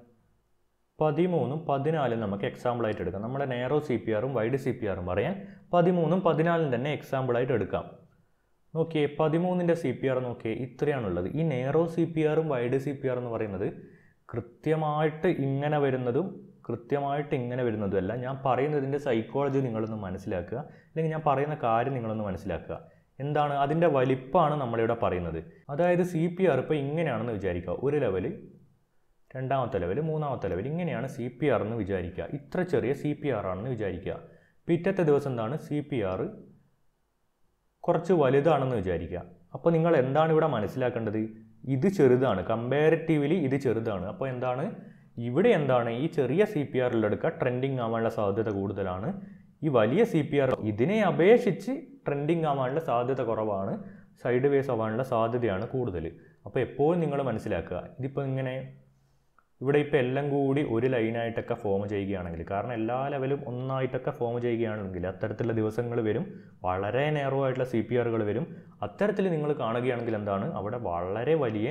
Speaker 1: പതിമൂന്നും പതിനാലും നമുക്ക് എക്സാമ്പിളായിട്ട് എടുക്കാം നമ്മുടെ നേറോ സി പി ആറും വൈഡ് സി പി ആറും പറയാൻ പതിമൂന്നും പതിനാലും തന്നെ എക്സാമ്പിളായിട്ട് എടുക്കാം നോക്കിയേ പതിമൂന്നിൻ്റെ സി പി ആർ നോക്കിയേ ഇത്രയാണുള്ളത് ഈ നേറോ സി പി ആറും വൈഡ് സി പി ആർ എന്ന് പറയുന്നത് കൃത്യമായിട്ട് ഇങ്ങനെ വരുന്നതും കൃത്യമായിട്ട് ഇങ്ങനെ വരുന്നതുമല്ല ഞാൻ പറയുന്നതിൻ്റെ സൈക്കോളജി നിങ്ങളൊന്ന് മനസ്സിലാക്കുക അല്ലെങ്കിൽ ഞാൻ പറയുന്ന കാര്യം നിങ്ങളൊന്ന് മനസ്സിലാക്കുക എന്താണ് അതിൻ്റെ വലിപ്പമാണ് നമ്മളിവിടെ പറയുന്നത് അതായത് സി പി ആർ ഇപ്പോൾ ഇങ്ങനെയാണെന്ന് വിചാരിക്കുക ഒരു ലെവല് രണ്ടാമത്തെ ലെവൽ മൂന്നാമത്തെ ലെവൽ ഇങ്ങനെയാണ് സി പി ആർ എന്ന് വിചാരിക്കുക ഇത്ര ചെറിയ സി പി ആർ ആണെന്ന് വിചാരിക്കുക പിറ്റത്തെ ദിവസം എന്താണ് സി പി ആർ കുറച്ച് വലുതാണെന്ന് വിചാരിക്കുക അപ്പോൾ നിങ്ങൾ എന്താണ് ഇവിടെ മനസ്സിലാക്കേണ്ടത് ഇത് ചെറുതാണ് കമ്പാരിറ്റീവ്ലി ഇത് ചെറുതാണ് അപ്പോൾ എന്താണ് ഇവിടെ എന്താണ് ഈ ചെറിയ സി പി ആറിലെടുക്കുക ട്രെൻഡിങ് ആവാനുള്ള സാധ്യത കൂടുതലാണ് ഈ വലിയ സി പി ആർ ഇതിനെ അപേക്ഷിച്ച് ട്രെൻഡിങ് ആവാനുള്ള സാധ്യത കുറവാണ് സൈഡ് വേസ് ആവാനുള്ള സാധ്യതയാണ് കൂടുതൽ അപ്പോൾ എപ്പോഴും നിങ്ങൾ മനസ്സിലാക്കുക ഇതിപ്പോൾ ഇങ്ങനെ ഇവിടെ ഇപ്പോൾ എല്ലാം കൂടി ഒരു ലൈനായിട്ടൊക്കെ ഫോം ചെയ്യുകയാണെങ്കിൽ കാരണം എല്ലാ ലെവലും ഒന്നായിട്ടൊക്കെ ഫോം ചെയ്യുകയാണെങ്കിൽ അത്തരത്തിലുള്ള ദിവസങ്ങൾ വരും വളരെ നേരോ ആയിട്ടുള്ള സി പി ആറുകൾ വരും അത്തരത്തിൽ നിങ്ങൾ കാണുകയാണെങ്കിൽ എന്താണ് അവിടെ വളരെ വലിയ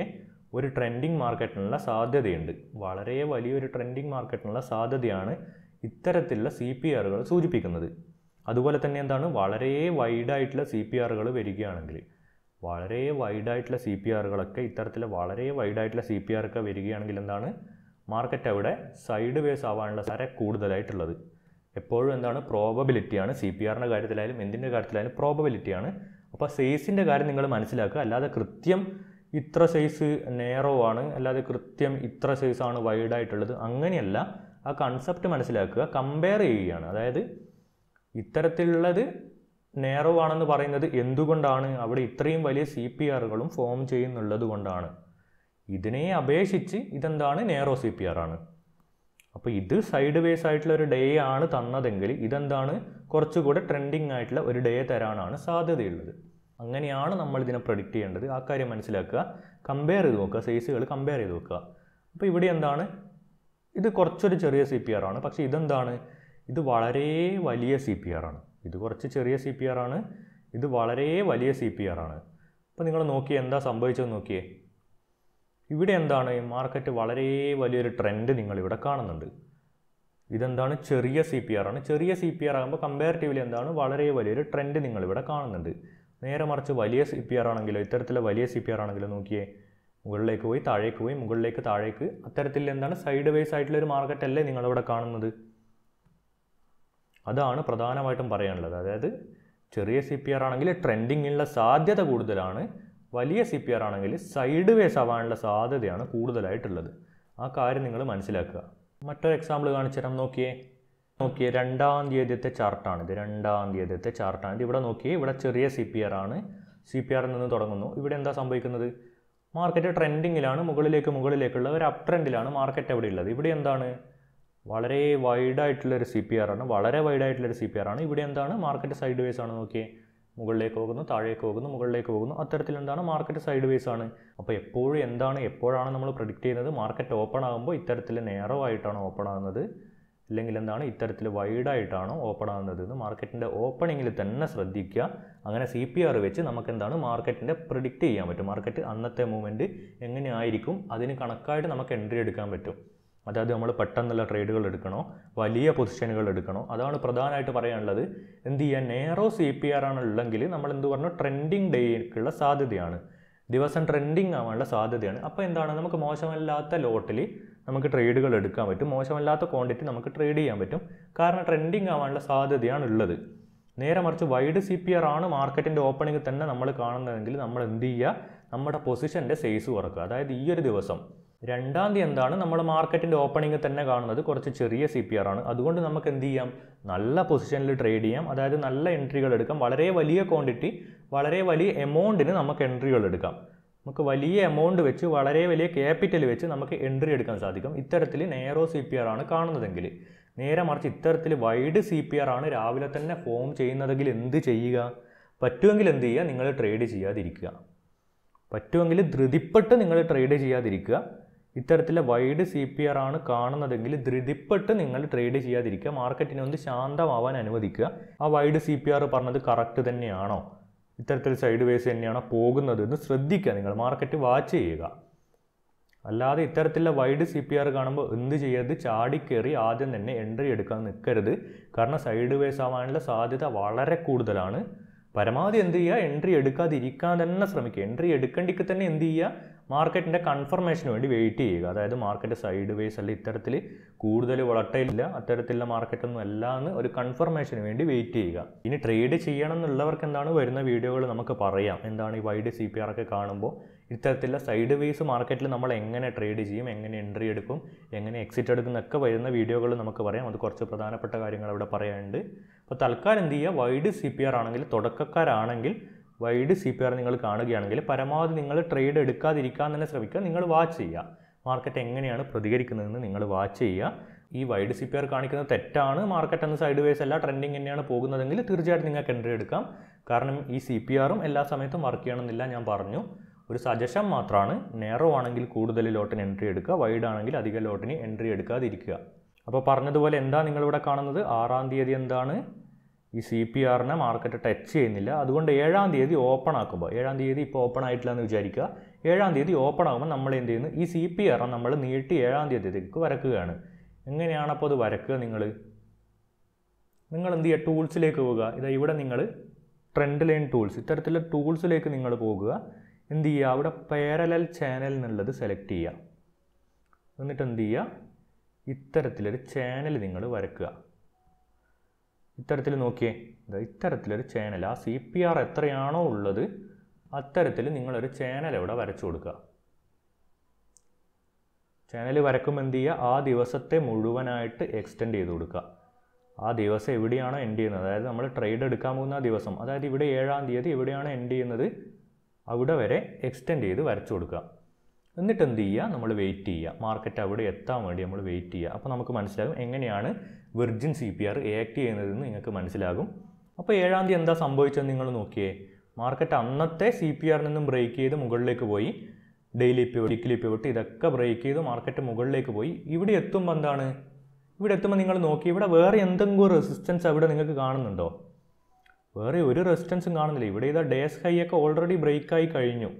Speaker 1: ഒരു ട്രെൻഡിങ് മാർക്കറ്റിനുള്ള സാധ്യതയുണ്ട് വളരെ വലിയൊരു ട്രെൻഡിങ് മാർക്കറ്റിനുള്ള സാധ്യതയാണ് ഇത്തരത്തിലുള്ള സി പി ആറുകൾ സൂചിപ്പിക്കുന്നത് അതുപോലെ തന്നെ എന്താണ് വളരെ വൈഡായിട്ടുള്ള സി പി ആറുകൾ വരികയാണെങ്കിൽ വളരെ വൈഡായിട്ടുള്ള സി പി ആറുകളൊക്കെ ഇത്തരത്തിലെ വളരെ വൈഡായിട്ടുള്ള സി പി ആറൊക്കെ വരികയാണെങ്കിൽ എന്താണ് മാർക്കറ്റ് അവിടെ സൈഡ് വേസ് ആവാനുള്ള സാര കൂടുതലായിട്ടുള്ളത് എപ്പോഴും എന്താണ് പ്രോബബിലിറ്റിയാണ് സി പി ആറിൻ്റെ കാര്യത്തിലായാലും എന്തിൻ്റെ കാര്യത്തിലായാലും പ്രോബബിലിറ്റിയാണ് അപ്പോൾ സൈസിൻ്റെ കാര്യം നിങ്ങൾ മനസ്സിലാക്കുക അല്ലാതെ കൃത്യം ഇത്ര സൈസ് നേറോ ആണ് അല്ലാതെ കൃത്യം ഇത്ര സൈസാണ് വൈഡായിട്ടുള്ളത് അങ്ങനെയല്ല ആ കൺസെപ്റ്റ് മനസ്സിലാക്കുക കമ്പയർ ചെയ്യുകയാണ് അതായത് ഇത്തരത്തിലുള്ളത് നേറോ ആണെന്ന് പറയുന്നത് എന്തുകൊണ്ടാണ് അവിടെ ഇത്രയും വലിയ സി പി ആറുകളും ഫോം ചെയ്യുന്നുള്ളത് കൊണ്ടാണ് ഇതിനെ അപേക്ഷിച്ച് ഇതെന്താണ് നേറോ സി പി ആർ ആണ് അപ്പോൾ ഇത് സൈഡ് വേസ് ആയിട്ടുള്ള ഒരു ഡേ ആണ് തന്നതെങ്കിൽ ഇതെന്താണ് കുറച്ചുകൂടെ ട്രെൻഡിങ് ആയിട്ടുള്ള ഒരു ഡേ തരാനാണ് സാധ്യതയുള്ളത് അങ്ങനെയാണ് നമ്മൾ ഇതിനെ പ്രൊഡിക്റ്റ് ചെയ്യേണ്ടത് ആ കാര്യം മനസ്സിലാക്കുക കമ്പയർ ചെയ്ത് നോക്കുക സൈസുകൾ കമ്പയർ ചെയ്ത് നോക്കുക അപ്പോൾ ഇവിടെ എന്താണ് ഇത് കുറച്ചൊരു ചെറിയ സി പി ആർ ആണ് പക്ഷേ ഇതെന്താണ് ഇത് വളരെ വലിയ സി പി ആർ ആണ് ഇത് കുറച്ച് ചെറിയ സി പി ആർ ആണ് ഇത് വളരെ വലിയ സി പി ആർ ആണ് അപ്പോൾ നിങ്ങൾ നോക്കിയേ എന്താ സംഭവിച്ചതെന്ന് നോക്കിയേ ഇവിടെ എന്താണ് മാർക്കറ്റ് വളരെ വലിയൊരു ട്രെൻഡ് നിങ്ങളിവിടെ കാണുന്നുണ്ട് ഇതെന്താണ് ചെറിയ സി പി ആർ ആണ് ചെറിയ സി പി ആർ ആകുമ്പോൾ കമ്പാരിറ്റീവ്ലി എന്താണ് വളരെ വലിയൊരു ട്രെൻഡ് നിങ്ങളിവിടെ കാണുന്നുണ്ട് നേരെ മറിച്ച് വലിയ സി പി ആർ ആണെങ്കിലോ ഇത്തരത്തിലെ വലിയ സി പി ആർ ആണെങ്കിലോ നോക്കിയേ മുകളിലേക്ക് പോയി താഴേക്ക് പോയി മുകളിലേക്ക് താഴേക്ക് അത്തരത്തിൽ എന്താണ് സൈഡ് വേസ് ആയിട്ടുള്ള ഒരു മാർക്കറ്റ് അല്ലേ നിങ്ങളിവിടെ കാണുന്നത് അതാണ് പ്രധാനമായിട്ടും പറയാനുള്ളത് അതായത് ചെറിയ സി പി ആർ ആണെങ്കിൽ ട്രെൻഡിങ്ങിനുള്ള സാധ്യത കൂടുതലാണ് വലിയ സി പി ആർ ആണെങ്കിൽ സൈഡ് വേസ് ആവാനുള്ള സാധ്യതയാണ് കൂടുതലായിട്ടുള്ളത് ആ കാര്യം നിങ്ങൾ മനസ്സിലാക്കുക മറ്റൊരു എക്സാമ്പിൾ കാണിച്ചു തരാം നോക്കിയേ നോക്കിയേ രണ്ടാം തീയതിയത്തെ ചാർട്ടാണ് ഇത് രണ്ടാം തീയതിയത്തെ ചാർട്ടാണ് ഇത് ഇവിടെ നോക്കിയേ ഇവിടെ ചെറിയ സി പി ആർ ആണ് സി പി ആറിൽ നിന്ന് തുടങ്ങുന്നു ഇവിടെ എന്താ സംഭവിക്കുന്നത് മാർക്കറ്റ് ട്രെൻഡിങ്ങിലാണ് മുകളിലേക്ക് മുകളിലേക്കുള്ള ഒരു അപ് ട്രെൻഡിലാണ് മാർക്കറ്റ് എവിടെ ഉള്ളത് ഇവിടെ എന്താണ് വളരെ വൈഡായിട്ടുള്ള ഒരു സി പി ആർ ആണ് വളരെ വൈഡായിട്ടുള്ള ഒരു സി പി ആർ ആണ് ഇവിടെ എന്താണ് മാർക്കറ്റ് സൈഡ് വേസ് ആണ് നോക്കിയേ മുകളിലേക്ക് പോകുന്നു താഴേക്ക് പോകുന്നു മുകളിലേക്ക് പോകുന്നു അത്തരത്തിൽ എന്താണ് മാർക്കറ്റ് സൈഡ് വേസ് ആണ് അപ്പോൾ എപ്പോഴും എന്താണ് എപ്പോഴാണ് നമ്മൾ പ്രഡിക്റ്റ് ചെയ്യുന്നത് മാർക്കറ്റ് ഓപ്പൺ ആകുമ്പോൾ ഇത്തരത്തിൽ നേരോ ആയിട്ടാണ് ഓപ്പൺ ആകുന്നത് ഇല്ലെങ്കിൽ എന്താണ് ഇത്തരത്തിൽ വൈഡായിട്ടാണോ ഓപ്പൺ ആകുന്നത് എന്ന് മാർക്കറ്റിൻ്റെ ഓപ്പണിങ്ങിൽ തന്നെ ശ്രദ്ധിക്കുക അങ്ങനെ സി പി ആർ വെച്ച് നമുക്ക് എന്താണ് മാർക്കറ്റിൻ്റെ പ്രിഡിക്റ്റ് ചെയ്യാൻ പറ്റും മാർക്കറ്റ് അന്നത്തെ മൂവ്മെൻറ്റ് എങ്ങനെയായിരിക്കും അതിന് കണക്കായിട്ട് നമുക്ക് എൻട്രി എടുക്കാൻ പറ്റും അതായത് നമ്മൾ പെട്ടെന്നുള്ള ട്രേഡുകൾ എടുക്കണോ വലിയ പൊസിഷനുകൾ എടുക്കണോ അതാണ് പ്രധാനമായിട്ട് പറയാനുള്ളത് എന്ത് ചെയ്യുക നേരോ സി പി ആർ ആണ് ഉള്ളെങ്കിൽ നമ്മൾ എന്ത് പറഞ്ഞു ട്രെൻഡിങ് ഡേക്കുള്ള സാധ്യതയാണ് ദിവസം ട്രെൻഡിങ് ആവാനുള്ള സാധ്യതയാണ് അപ്പോൾ എന്താണ് നമുക്ക് മോശമല്ലാത്ത ലോട്ടിൽ നമുക്ക് ട്രേഡുകൾ എടുക്കാൻ പറ്റും മോശമല്ലാത്ത ക്വാണ്ടിറ്റി നമുക്ക് ട്രേഡ് ചെയ്യാൻ പറ്റും കാരണം ട്രെൻഡിങ് ആവാനുള്ള സാധ്യതയാണ് ഉള്ളത് നേരെ മറിച്ച് വൈഡ് സി പി ആർ ആണ് മാർക്കറ്റിൻ്റെ ഓപ്പണിംഗ് തന്നെ നമ്മൾ കാണുന്നതെങ്കിൽ നമ്മൾ എന്ത് ചെയ്യുക നമ്മുടെ പൊസിഷൻ്റെ സൈസ് കുറക്കുക അതായത് ഈ ഒരു ദിവസം രണ്ടാം തീയതി എന്താണ് നമ്മൾ മാർക്കറ്റിൻ്റെ ഓപ്പണിംഗ് തന്നെ കാണുന്നത് കുറച്ച് ചെറിയ സി പി ആർ ആണ് അതുകൊണ്ട് നമുക്ക് എന്ത് ചെയ്യാം നല്ല പൊസിഷനിൽ ട്രേഡ് ചെയ്യാം അതായത് നല്ല എൻട്രികൾ എടുക്കാം വളരെ വലിയ ക്വാണ്ടിറ്റി വളരെ വലിയ എമൗണ്ടിന് നമുക്ക് എൻട്രികൾ എടുക്കാം നമുക്ക് വലിയ എമൗണ്ട് വെച്ച് വളരെ വലിയ ക്യാപിറ്റൽ വെച്ച് നമുക്ക് എൻട്രി എടുക്കാൻ സാധിക്കും ഇത്തരത്തിൽ നേരോ സി പി ആർ ആണ് കാണുന്നതെങ്കിൽ നേരെ മറിച്ച് ഇത്തരത്തിൽ വൈഡ് സി പി ആർ ആണ് രാവിലെ തന്നെ ഫോം ചെയ്യുന്നതെങ്കിൽ എന്ത് ചെയ്യുക പറ്റുമെങ്കിൽ എന്ത് ചെയ്യുക നിങ്ങൾ ട്രേഡ് ചെയ്യാതിരിക്കുക പറ്റുമെങ്കിൽ ധൃതിപ്പെട്ട് നിങ്ങൾ ട്രേഡ് ചെയ്യാതിരിക്കുക ഇത്തരത്തിലെ വൈഡ് സി പി ആർ ആണ് കാണുന്നതെങ്കിൽ ധൃതിപ്പെട്ട് നിങ്ങൾ ട്രേഡ് ചെയ്യാതിരിക്കുക മാർക്കറ്റിനെ ഒന്ന് ശാന്തമാവാൻ അനുവദിക്കുക ആ വൈഡ് സി പി ആർ പറഞ്ഞത് കറക്റ്റ് തന്നെയാണോ ഇത്തരത്തിൽ സൈഡ് വേസ് തന്നെയാണോ പോകുന്നത് എന്ന് ശ്രദ്ധിക്കുക നിങ്ങൾ മാർക്കറ്റ് വാച്ച് ചെയ്യുക അല്ലാതെ ഇത്തരത്തിലുള്ള വൈഡ് സി പി ആർ കാണുമ്പോൾ എന്ത് ചെയ്യരുത് ചാടിക്കേറി ആദ്യം തന്നെ എൻട്രി എടുക്കാൻ നിൽക്കരുത് കാരണം സൈഡ് വേസ് ആവാനുള്ള സാധ്യത വളരെ കൂടുതലാണ് പരമാവധി എന്ത് ചെയ്യുക എൻട്രി എടുക്കാതിരിക്കാൻ തന്നെ ശ്രമിക്കുക എൻട്രി എടുക്കേണ്ടിക്ക് തന്നെ എന്ത് ചെയ്യുക മാർക്കറ്റിൻ്റെ കൺഫർമേഷന് വേണ്ടി വെയിറ്റ് ചെയ്യുക അതായത് മാർക്കറ്റ് സൈഡ് വേസ് അല്ല ഇത്തരത്തിൽ കൂടുതൽ വളട്ടയില്ല അത്തരത്തിലുള്ള മാർക്കറ്റൊന്നും അല്ല എന്ന് ഒരു കൺഫർമേഷന് വേണ്ടി വെയിറ്റ് ചെയ്യുക ഇനി ട്രേഡ് ചെയ്യണം എന്നുള്ളവർക്ക് എന്താണ് വരുന്ന വീഡിയോകൾ നമുക്ക് പറയാം എന്താണ് ഈ വൈഡ് സി പി ആർ ഒക്കെ കാണുമ്പോൾ ഇത്തരത്തിലുള്ള സൈഡ് വേസ് മാർക്കറ്റിൽ നമ്മൾ എങ്ങനെ ട്രേഡ് ചെയ്യും എങ്ങനെ എൻട്രി എടുക്കും എങ്ങനെ എക്സിറ്റ് എടുക്കും എന്നൊക്കെ വരുന്ന വീഡിയോകൾ നമുക്ക് പറയാം അത് കുറച്ച് പ്രധാനപ്പെട്ട കാര്യങ്ങൾ ഇവിടെ പറയാനുണ്ട് അപ്പോൾ തൽക്കാലം എന്ത് ചെയ്യുക വൈഡ് സി പി ആർ ആണെങ്കിൽ തുടക്കക്കാരാണെങ്കിൽ വൈഡ് സി പി ആർ നിങ്ങൾ കാണുകയാണെങ്കിൽ പരമാവധി നിങ്ങൾ ട്രേഡ് എടുക്കാതിരിക്കാൻ തന്നെ ശ്രമിക്കുക നിങ്ങൾ വാച്ച് ചെയ്യുക മാർക്കറ്റ് എങ്ങനെയാണ് പ്രതികരിക്കുന്നതെന്ന് നിങ്ങൾ വാച്ച് ചെയ്യുക ഈ വൈഡ് സി പി ആർ കാണിക്കുന്നത് തെറ്റാണ് മാർക്കറ്റ് എന്ന സൈഡ് വേസ് അല്ല ട്രെൻഡിങ് തന്നെയാണ് പോകുന്നതെങ്കിൽ തീർച്ചയായിട്ടും നിങ്ങൾക്ക് എൻട്രി എടുക്കാം കാരണം ഈ സി പി ആറും എല്ലാ സമയത്തും വർക്ക് ചെയ്യണമെന്നില്ല ഞാൻ പറഞ്ഞു ഒരു സജഷൻ മാത്രമാണ് നേറോ ആണെങ്കിൽ കൂടുതൽ ലോട്ടിന് എൻട്രി എടുക്കുക വൈഡ് ആണെങ്കിൽ അധിക ലോട്ടിന് എൻട്രി എടുക്കാതിരിക്കുക അപ്പോൾ പറഞ്ഞതുപോലെ എന്താ നിങ്ങളിവിടെ കാണുന്നത് ആറാം തീയതി എന്താണ് ഈ സി പി ആറിനെ മാർക്കറ്റ് ടച്ച് ചെയ്യുന്നില്ല അതുകൊണ്ട് ഏഴാം തീയതി ഓപ്പൺ ആക്കുമ്പോൾ ഏഴാം തീയതി ഇപ്പോൾ ഓപ്പൺ ആയിട്ടില്ല എന്ന് വിചാരിക്കുക ഏഴാം തീയതി ഓപ്പൺ ആകുമ്പോൾ നമ്മൾ എന്ത് ചെയ്യുന്നു ഈ സി പി ആർ നമ്മൾ നീട്ടി ഏഴാം തീയതിക്ക് വരക്കുകയാണ് എങ്ങനെയാണ് അപ്പോൾ അത് വരക്കുക നിങ്ങൾ നിങ്ങൾ എന്ത് ചെയ്യുക ടൂൾസിലേക്ക് പോവുക ഇതാ ഇവിടെ നിങ്ങൾ ട്രെൻഡ് ലൈൻ ടൂൾസ് ഇത്തരത്തിലുള്ള ടൂൾസിലേക്ക് നിങ്ങൾ പോകുക എന്ത് ചെയ്യുക അവിടെ പാരലൽ ചാനൽ എന്നുള്ളത് സെലക്ട് ചെയ്യുക എന്നിട്ട് എന്ത് ചെയ്യുക ഇത്തരത്തിലൊരു ചാനൽ നിങ്ങൾ വരക്കുക ഇത്തരത്തിൽ നോക്കിയേ ഇതാ ഇത്തരത്തിലൊരു ചാനൽ ആ സി പി ആർ എത്രയാണോ ഉള്ളത് അത്തരത്തിൽ നിങ്ങളൊരു ചാനൽ ഇവിടെ വരച്ചു കൊടുക്കുക ചാനൽ വരക്കുമ്പോൾ എന്ത് ചെയ്യുക ആ ദിവസത്തെ മുഴുവനായിട്ട് എക്സ്റ്റെൻഡ് ചെയ്ത് കൊടുക്കുക ആ ദിവസം എവിടെയാണോ എൻഡ് ചെയ്യുന്നത് അതായത് നമ്മൾ ട്രേഡ് എടുക്കാൻ പോകുന്ന ആ ദിവസം അതായത് ഇവിടെ ഏഴാം തീയതി എവിടെയാണോ എൻഡ് ചെയ്യുന്നത് അവിടെ വരെ എക്സ്റ്റെൻഡ് ചെയ്ത് വരച്ചു കൊടുക്കുക എന്നിട്ട് എന്ത് ചെയ്യുക നമ്മൾ വെയിറ്റ് ചെയ്യുക മാർക്കറ്റ് അവിടെ എത്താൻ വേണ്ടി നമ്മൾ വെയിറ്റ് ചെയ്യുക അപ്പോൾ നമുക്ക് മനസ്സിലാകും എങ്ങനെയാണ് virgin C P R act ചെയ്യുന്നതെന്ന് നിങ്ങൾക്ക് മനസ്സിലാകും അപ്പോൾ ഏഴാം തീയതി എന്താ സംഭവിച്ചതെന്ന് നിങ്ങൾ നോക്കിയേ മാർക്കറ്റ് അന്നത്തെ സി പി ആറിൽ നിന്നും ബ്രേക്ക് ചെയ്ത് മുകളിലേക്ക് പോയി ഡെയിലി പിവട്ട് വീക്കിലി പിവട്ട് ഇതൊക്കെ ബ്രേക്ക് ചെയ്ത് മാർക്കറ്റ് മുകളിലേക്ക് പോയി ഇവിടെ എത്തുമ്പോൾ എന്താണ് ഇവിടെ എത്തുമ്പോൾ നിങ്ങൾ നോക്കി ഇവിടെ വേറെ എന്തെങ്കിലും റെസിസ്റ്റൻസ് അവിടെ നിങ്ങൾക്ക് കാണുന്നുണ്ടോ വേറെ ഒരു റെസിസ്റ്റൻസും കാണുന്നില്ല ഇവിടെ ഇതാ ഡേസ് ഹൈ ഒക്കെ ഓൾറെഡി ബ്രേക്കായി കഴിഞ്ഞു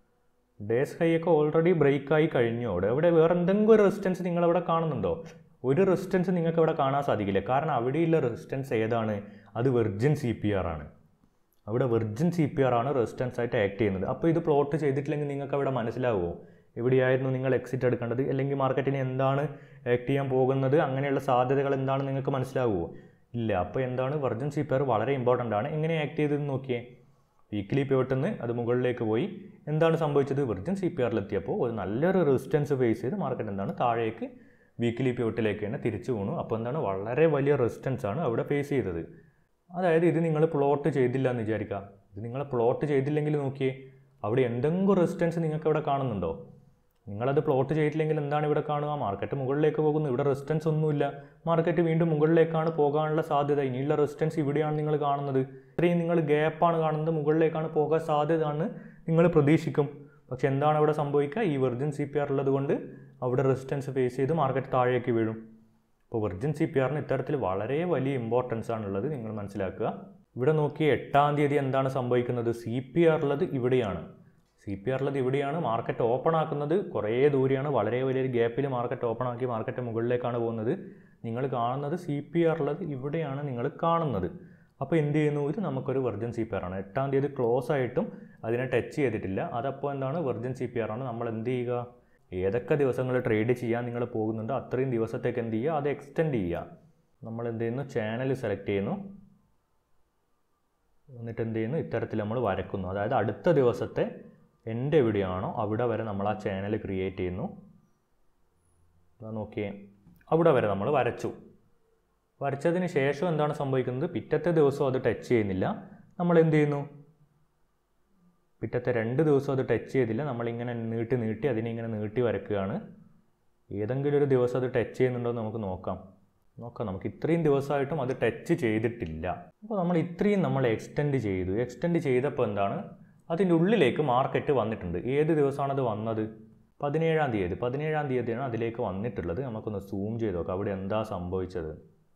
Speaker 1: ഡേസ് ഹൈ ഒക്കെ ഓൾറെഡി ബ്രേക്കായി കഴിഞ്ഞു അവിടെ അവിടെ വേറെ എന്തെങ്കിലും ഒരു റെസിസ്റ്റൻസ് നിങ്ങൾ അവിടെ കാണുന്നുണ്ടോ ഒരു റെസിസ്റ്റൻസ് നിങ്ങൾക്ക് അവിടെ കാണാൻ സാധിക്കില്ല കാരണം അവിടെയുള്ള റെസിസ്റ്റൻസ് ഏതാണ് അത് വെർജിൻ സി പി ആർ ആണ് അവിടെ വെർജിൻ സി പി ആർ ആണ് റെസിസ്റ്റൻസ് ആയിട്ട് ആക്ട് ചെയ്യുന്നത് അപ്പോൾ ഇത് പ്ലോട്ട് ചെയ്തിട്ടില്ലെങ്കിൽ നിങ്ങൾക്ക് അവിടെ മനസ്സിലാവുമോ എവിടെയായിരുന്നു നിങ്ങൾ എക്സിറ്റ് എടുക്കേണ്ടത് അല്ലെങ്കിൽ മാർക്കറ്റിന് എന്താണ് ആക്ട് ചെയ്യാൻ പോകുന്നത് അങ്ങനെയുള്ള സാധ്യതകൾ എന്താണ് നിങ്ങൾക്ക് മനസ്സിലാവുമോ ഇല്ല അപ്പോൾ എന്താണ് വെർജിൻ സി പി ആർ വളരെ ഇമ്പോർട്ടൻ്റ് ആണ് എങ്ങനെ ആക്ട് ചെയ്തതെന്ന് നോക്കിയേ വീക്കിലി പിവട്ടിൽ അത് മുകളിലേക്ക് പോയി എന്താണ് സംഭവിച്ചത് വെർജിൻ സി പി ആറിലെത്തിയപ്പോൾ ഒരു നല്ലൊരു റെസിസ്റ്റൻസ് ഫേസ് ചെയ്ത് മാർക്കറ്റ് എന്താണ് താഴേക്ക് വീക്കിലി പിവട്ടിലേക്ക് തന്നെ തിരിച്ചു വീണു അപ്പോൾ എന്താണ് വളരെ വലിയ റെസിസ്റ്റൻസ് ആണ് അവിടെ ഫേസ് ചെയ്തത് അതായത് ഇത് നിങ്ങൾ പ്ലോട്ട് ചെയ്തില്ല എന്ന് വിചാരിക്കുക ഇത് നിങ്ങൾ പ്ലോട്ട് ചെയ്തില്ലെങ്കിൽ നോക്കിയേ അവിടെ എന്തെങ്കിലും റെസിസ്റ്റൻസ് നിങ്ങൾക്ക് അവിടെ കാണുന്നുണ്ടോ നിങ്ങളത് പ്ലോട്ട് ചെയ്തില്ലെങ്കിൽ എന്താണ് ഇവിടെ കാണുക മാർക്കറ്റ് മുകളിലേക്ക് പോകുന്നു ഇവിടെ റെസിസ്റ്റൻസ് ഒന്നുമില്ല മാർക്കറ്റ് വീണ്ടും മുകളിലേക്കാണ് പോകാനുള്ള സാധ്യത ഇനിയുള്ള റെസിസ്റ്റൻസ് ഇവിടെയാണ് നിങ്ങൾ കാണുന്നത് ഇത്രയും നിങ്ങൾ ഗ്യാപ്പാണ് കാണുന്നത് മുകളിലേക്കാണ് പോകാൻ സാധ്യത ആണ് നിങ്ങൾ പ്രതീക്ഷിക്കും പക്ഷെ എന്താണ് അവിടെ സംഭവിക്കുക ഈ വെർജിൻ സി പി ആർ ഉള്ളത് കൊണ്ട് അവിടെ റെസിസ്റ്റൻസ് ഫേസ് ചെയ്ത് മാർക്കറ്റ് താഴേക്ക് വീഴും അപ്പോൾ വെർജിൻ സി പി ആറിന് ഇത്തരത്തിൽ വളരെ വലിയ ഇമ്പോർട്ടൻസ് ആണുള്ളത് നിങ്ങൾ മനസ്സിലാക്കുക ഇവിടെ നോക്കി എട്ടാം തീയതി എന്താണ് സംഭവിക്കുന്നത് സി പി ആർ ഉള്ളത് ഇവിടെയാണ് സി പി ആർ ഉള്ളത് ഇവിടെയാണ് മാർക്കറ്റ് ഓപ്പൺ ആക്കുന്നത് കുറേ ദൂരെയാണ് വളരെ വലിയൊരു ഗ്യാപ്പിൽ മാർക്കറ്റ് ഓപ്പൺ ആക്കി മാർക്കറ്റ് മുകളിലേക്കാണ് പോകുന്നത് നിങ്ങൾ കാണുന്നത് സി പി ആർ ഉള്ളത് ഇവിടെയാണ് നിങ്ങൾ കാണുന്നത് അപ്പോൾ എന്ത് ചെയ്യുന്നു ഇത് നമുക്കൊരു വെർജിൻ സി പി ആർ ആണ് എട്ടാം തീയതി ക്ലോസ് ആയിട്ടും അതിനെ ടച്ച് ചെയ്തിട്ടില്ല അതപ്പോൾ എന്താണ് വെർജിൻ സി പി ആർ ആണ് നമ്മൾ എന്ത് ചെയ്യുക ഏതൊക്കെ ദിവസങ്ങൾ ട്രേഡ് ചെയ്യാൻ നിങ്ങൾ പോകുന്നുണ്ടോ അത്രയും ദിവസത്തേക്ക് എന്ത് ചെയ്യുക അത് എക്സ്റ്റെൻഡ് ചെയ്യുക നമ്മൾ എന്ത് ചെയ്യുന്നു ചാനൽ സെലക്ട് ചെയ്യുന്നു എന്നിട്ട് എന്ത് ചെയ്യുന്നു ഇത്തരത്തിൽ നമ്മൾ വരക്കുന്നു അതായത് അടുത്ത ദിവസത്തെ എൻ്റെ എവിടെയാണോ അവിടെ വരെ നമ്മൾ ആ ചാനൽ ക്രിയേറ്റ് ചെയ്യുന്നു അതാ നോക്കിയേ അവിടെ വരെ നമ്മൾ വരച്ചു വരച്ചതിന് ശേഷം എന്താണ് സംഭവിക്കുന്നത് പിറ്റത്തെ ദിവസം അത് ടച്ച് ചെയ്യുന്നില്ല നമ്മൾ എന്ത് ചെയ്യുന്നു പിറ്റത്തെ രണ്ട് ദിവസം അത് ടച്ച് ചെയ്തില്ല നമ്മളിങ്ങനെ നീട്ടി നീട്ടി അതിനെ ഇങ്ങനെ നീട്ടി വരക്കുകയാണ് ഏതെങ്കിലും ഒരു ദിവസം അത് ടച്ച് ചെയ്യുന്നുണ്ടോ എന്ന് നമുക്ക് നോക്കാം നോക്കാം നമുക്ക് ഇത്രയും ദിവസമായിട്ടും അത് ടച്ച് ചെയ്തിട്ടില്ല അപ്പോൾ നമ്മൾ ഇത്രയും നമ്മൾ എക്സ്റ്റെൻഡ് ചെയ്തു എക്സ്റ്റെൻഡ് ചെയ്തപ്പോൾ എന്താണ് അതിൻ്റെ ഉള്ളിലേക്ക് മാർക്കറ്റ് വന്നിട്ടുണ്ട് ഏത് ദിവസമാണ് അത് വന്നത് പതിനേഴാം തീയതി പതിനേഴാം തീയതിയാണ് അതിലേക്ക് വന്നിട്ടുള്ളത് നമുക്കൊന്ന് സൂം ചെയ്ത് നോക്കാം അവിടെ എന്താ സംഭവിച്ചത്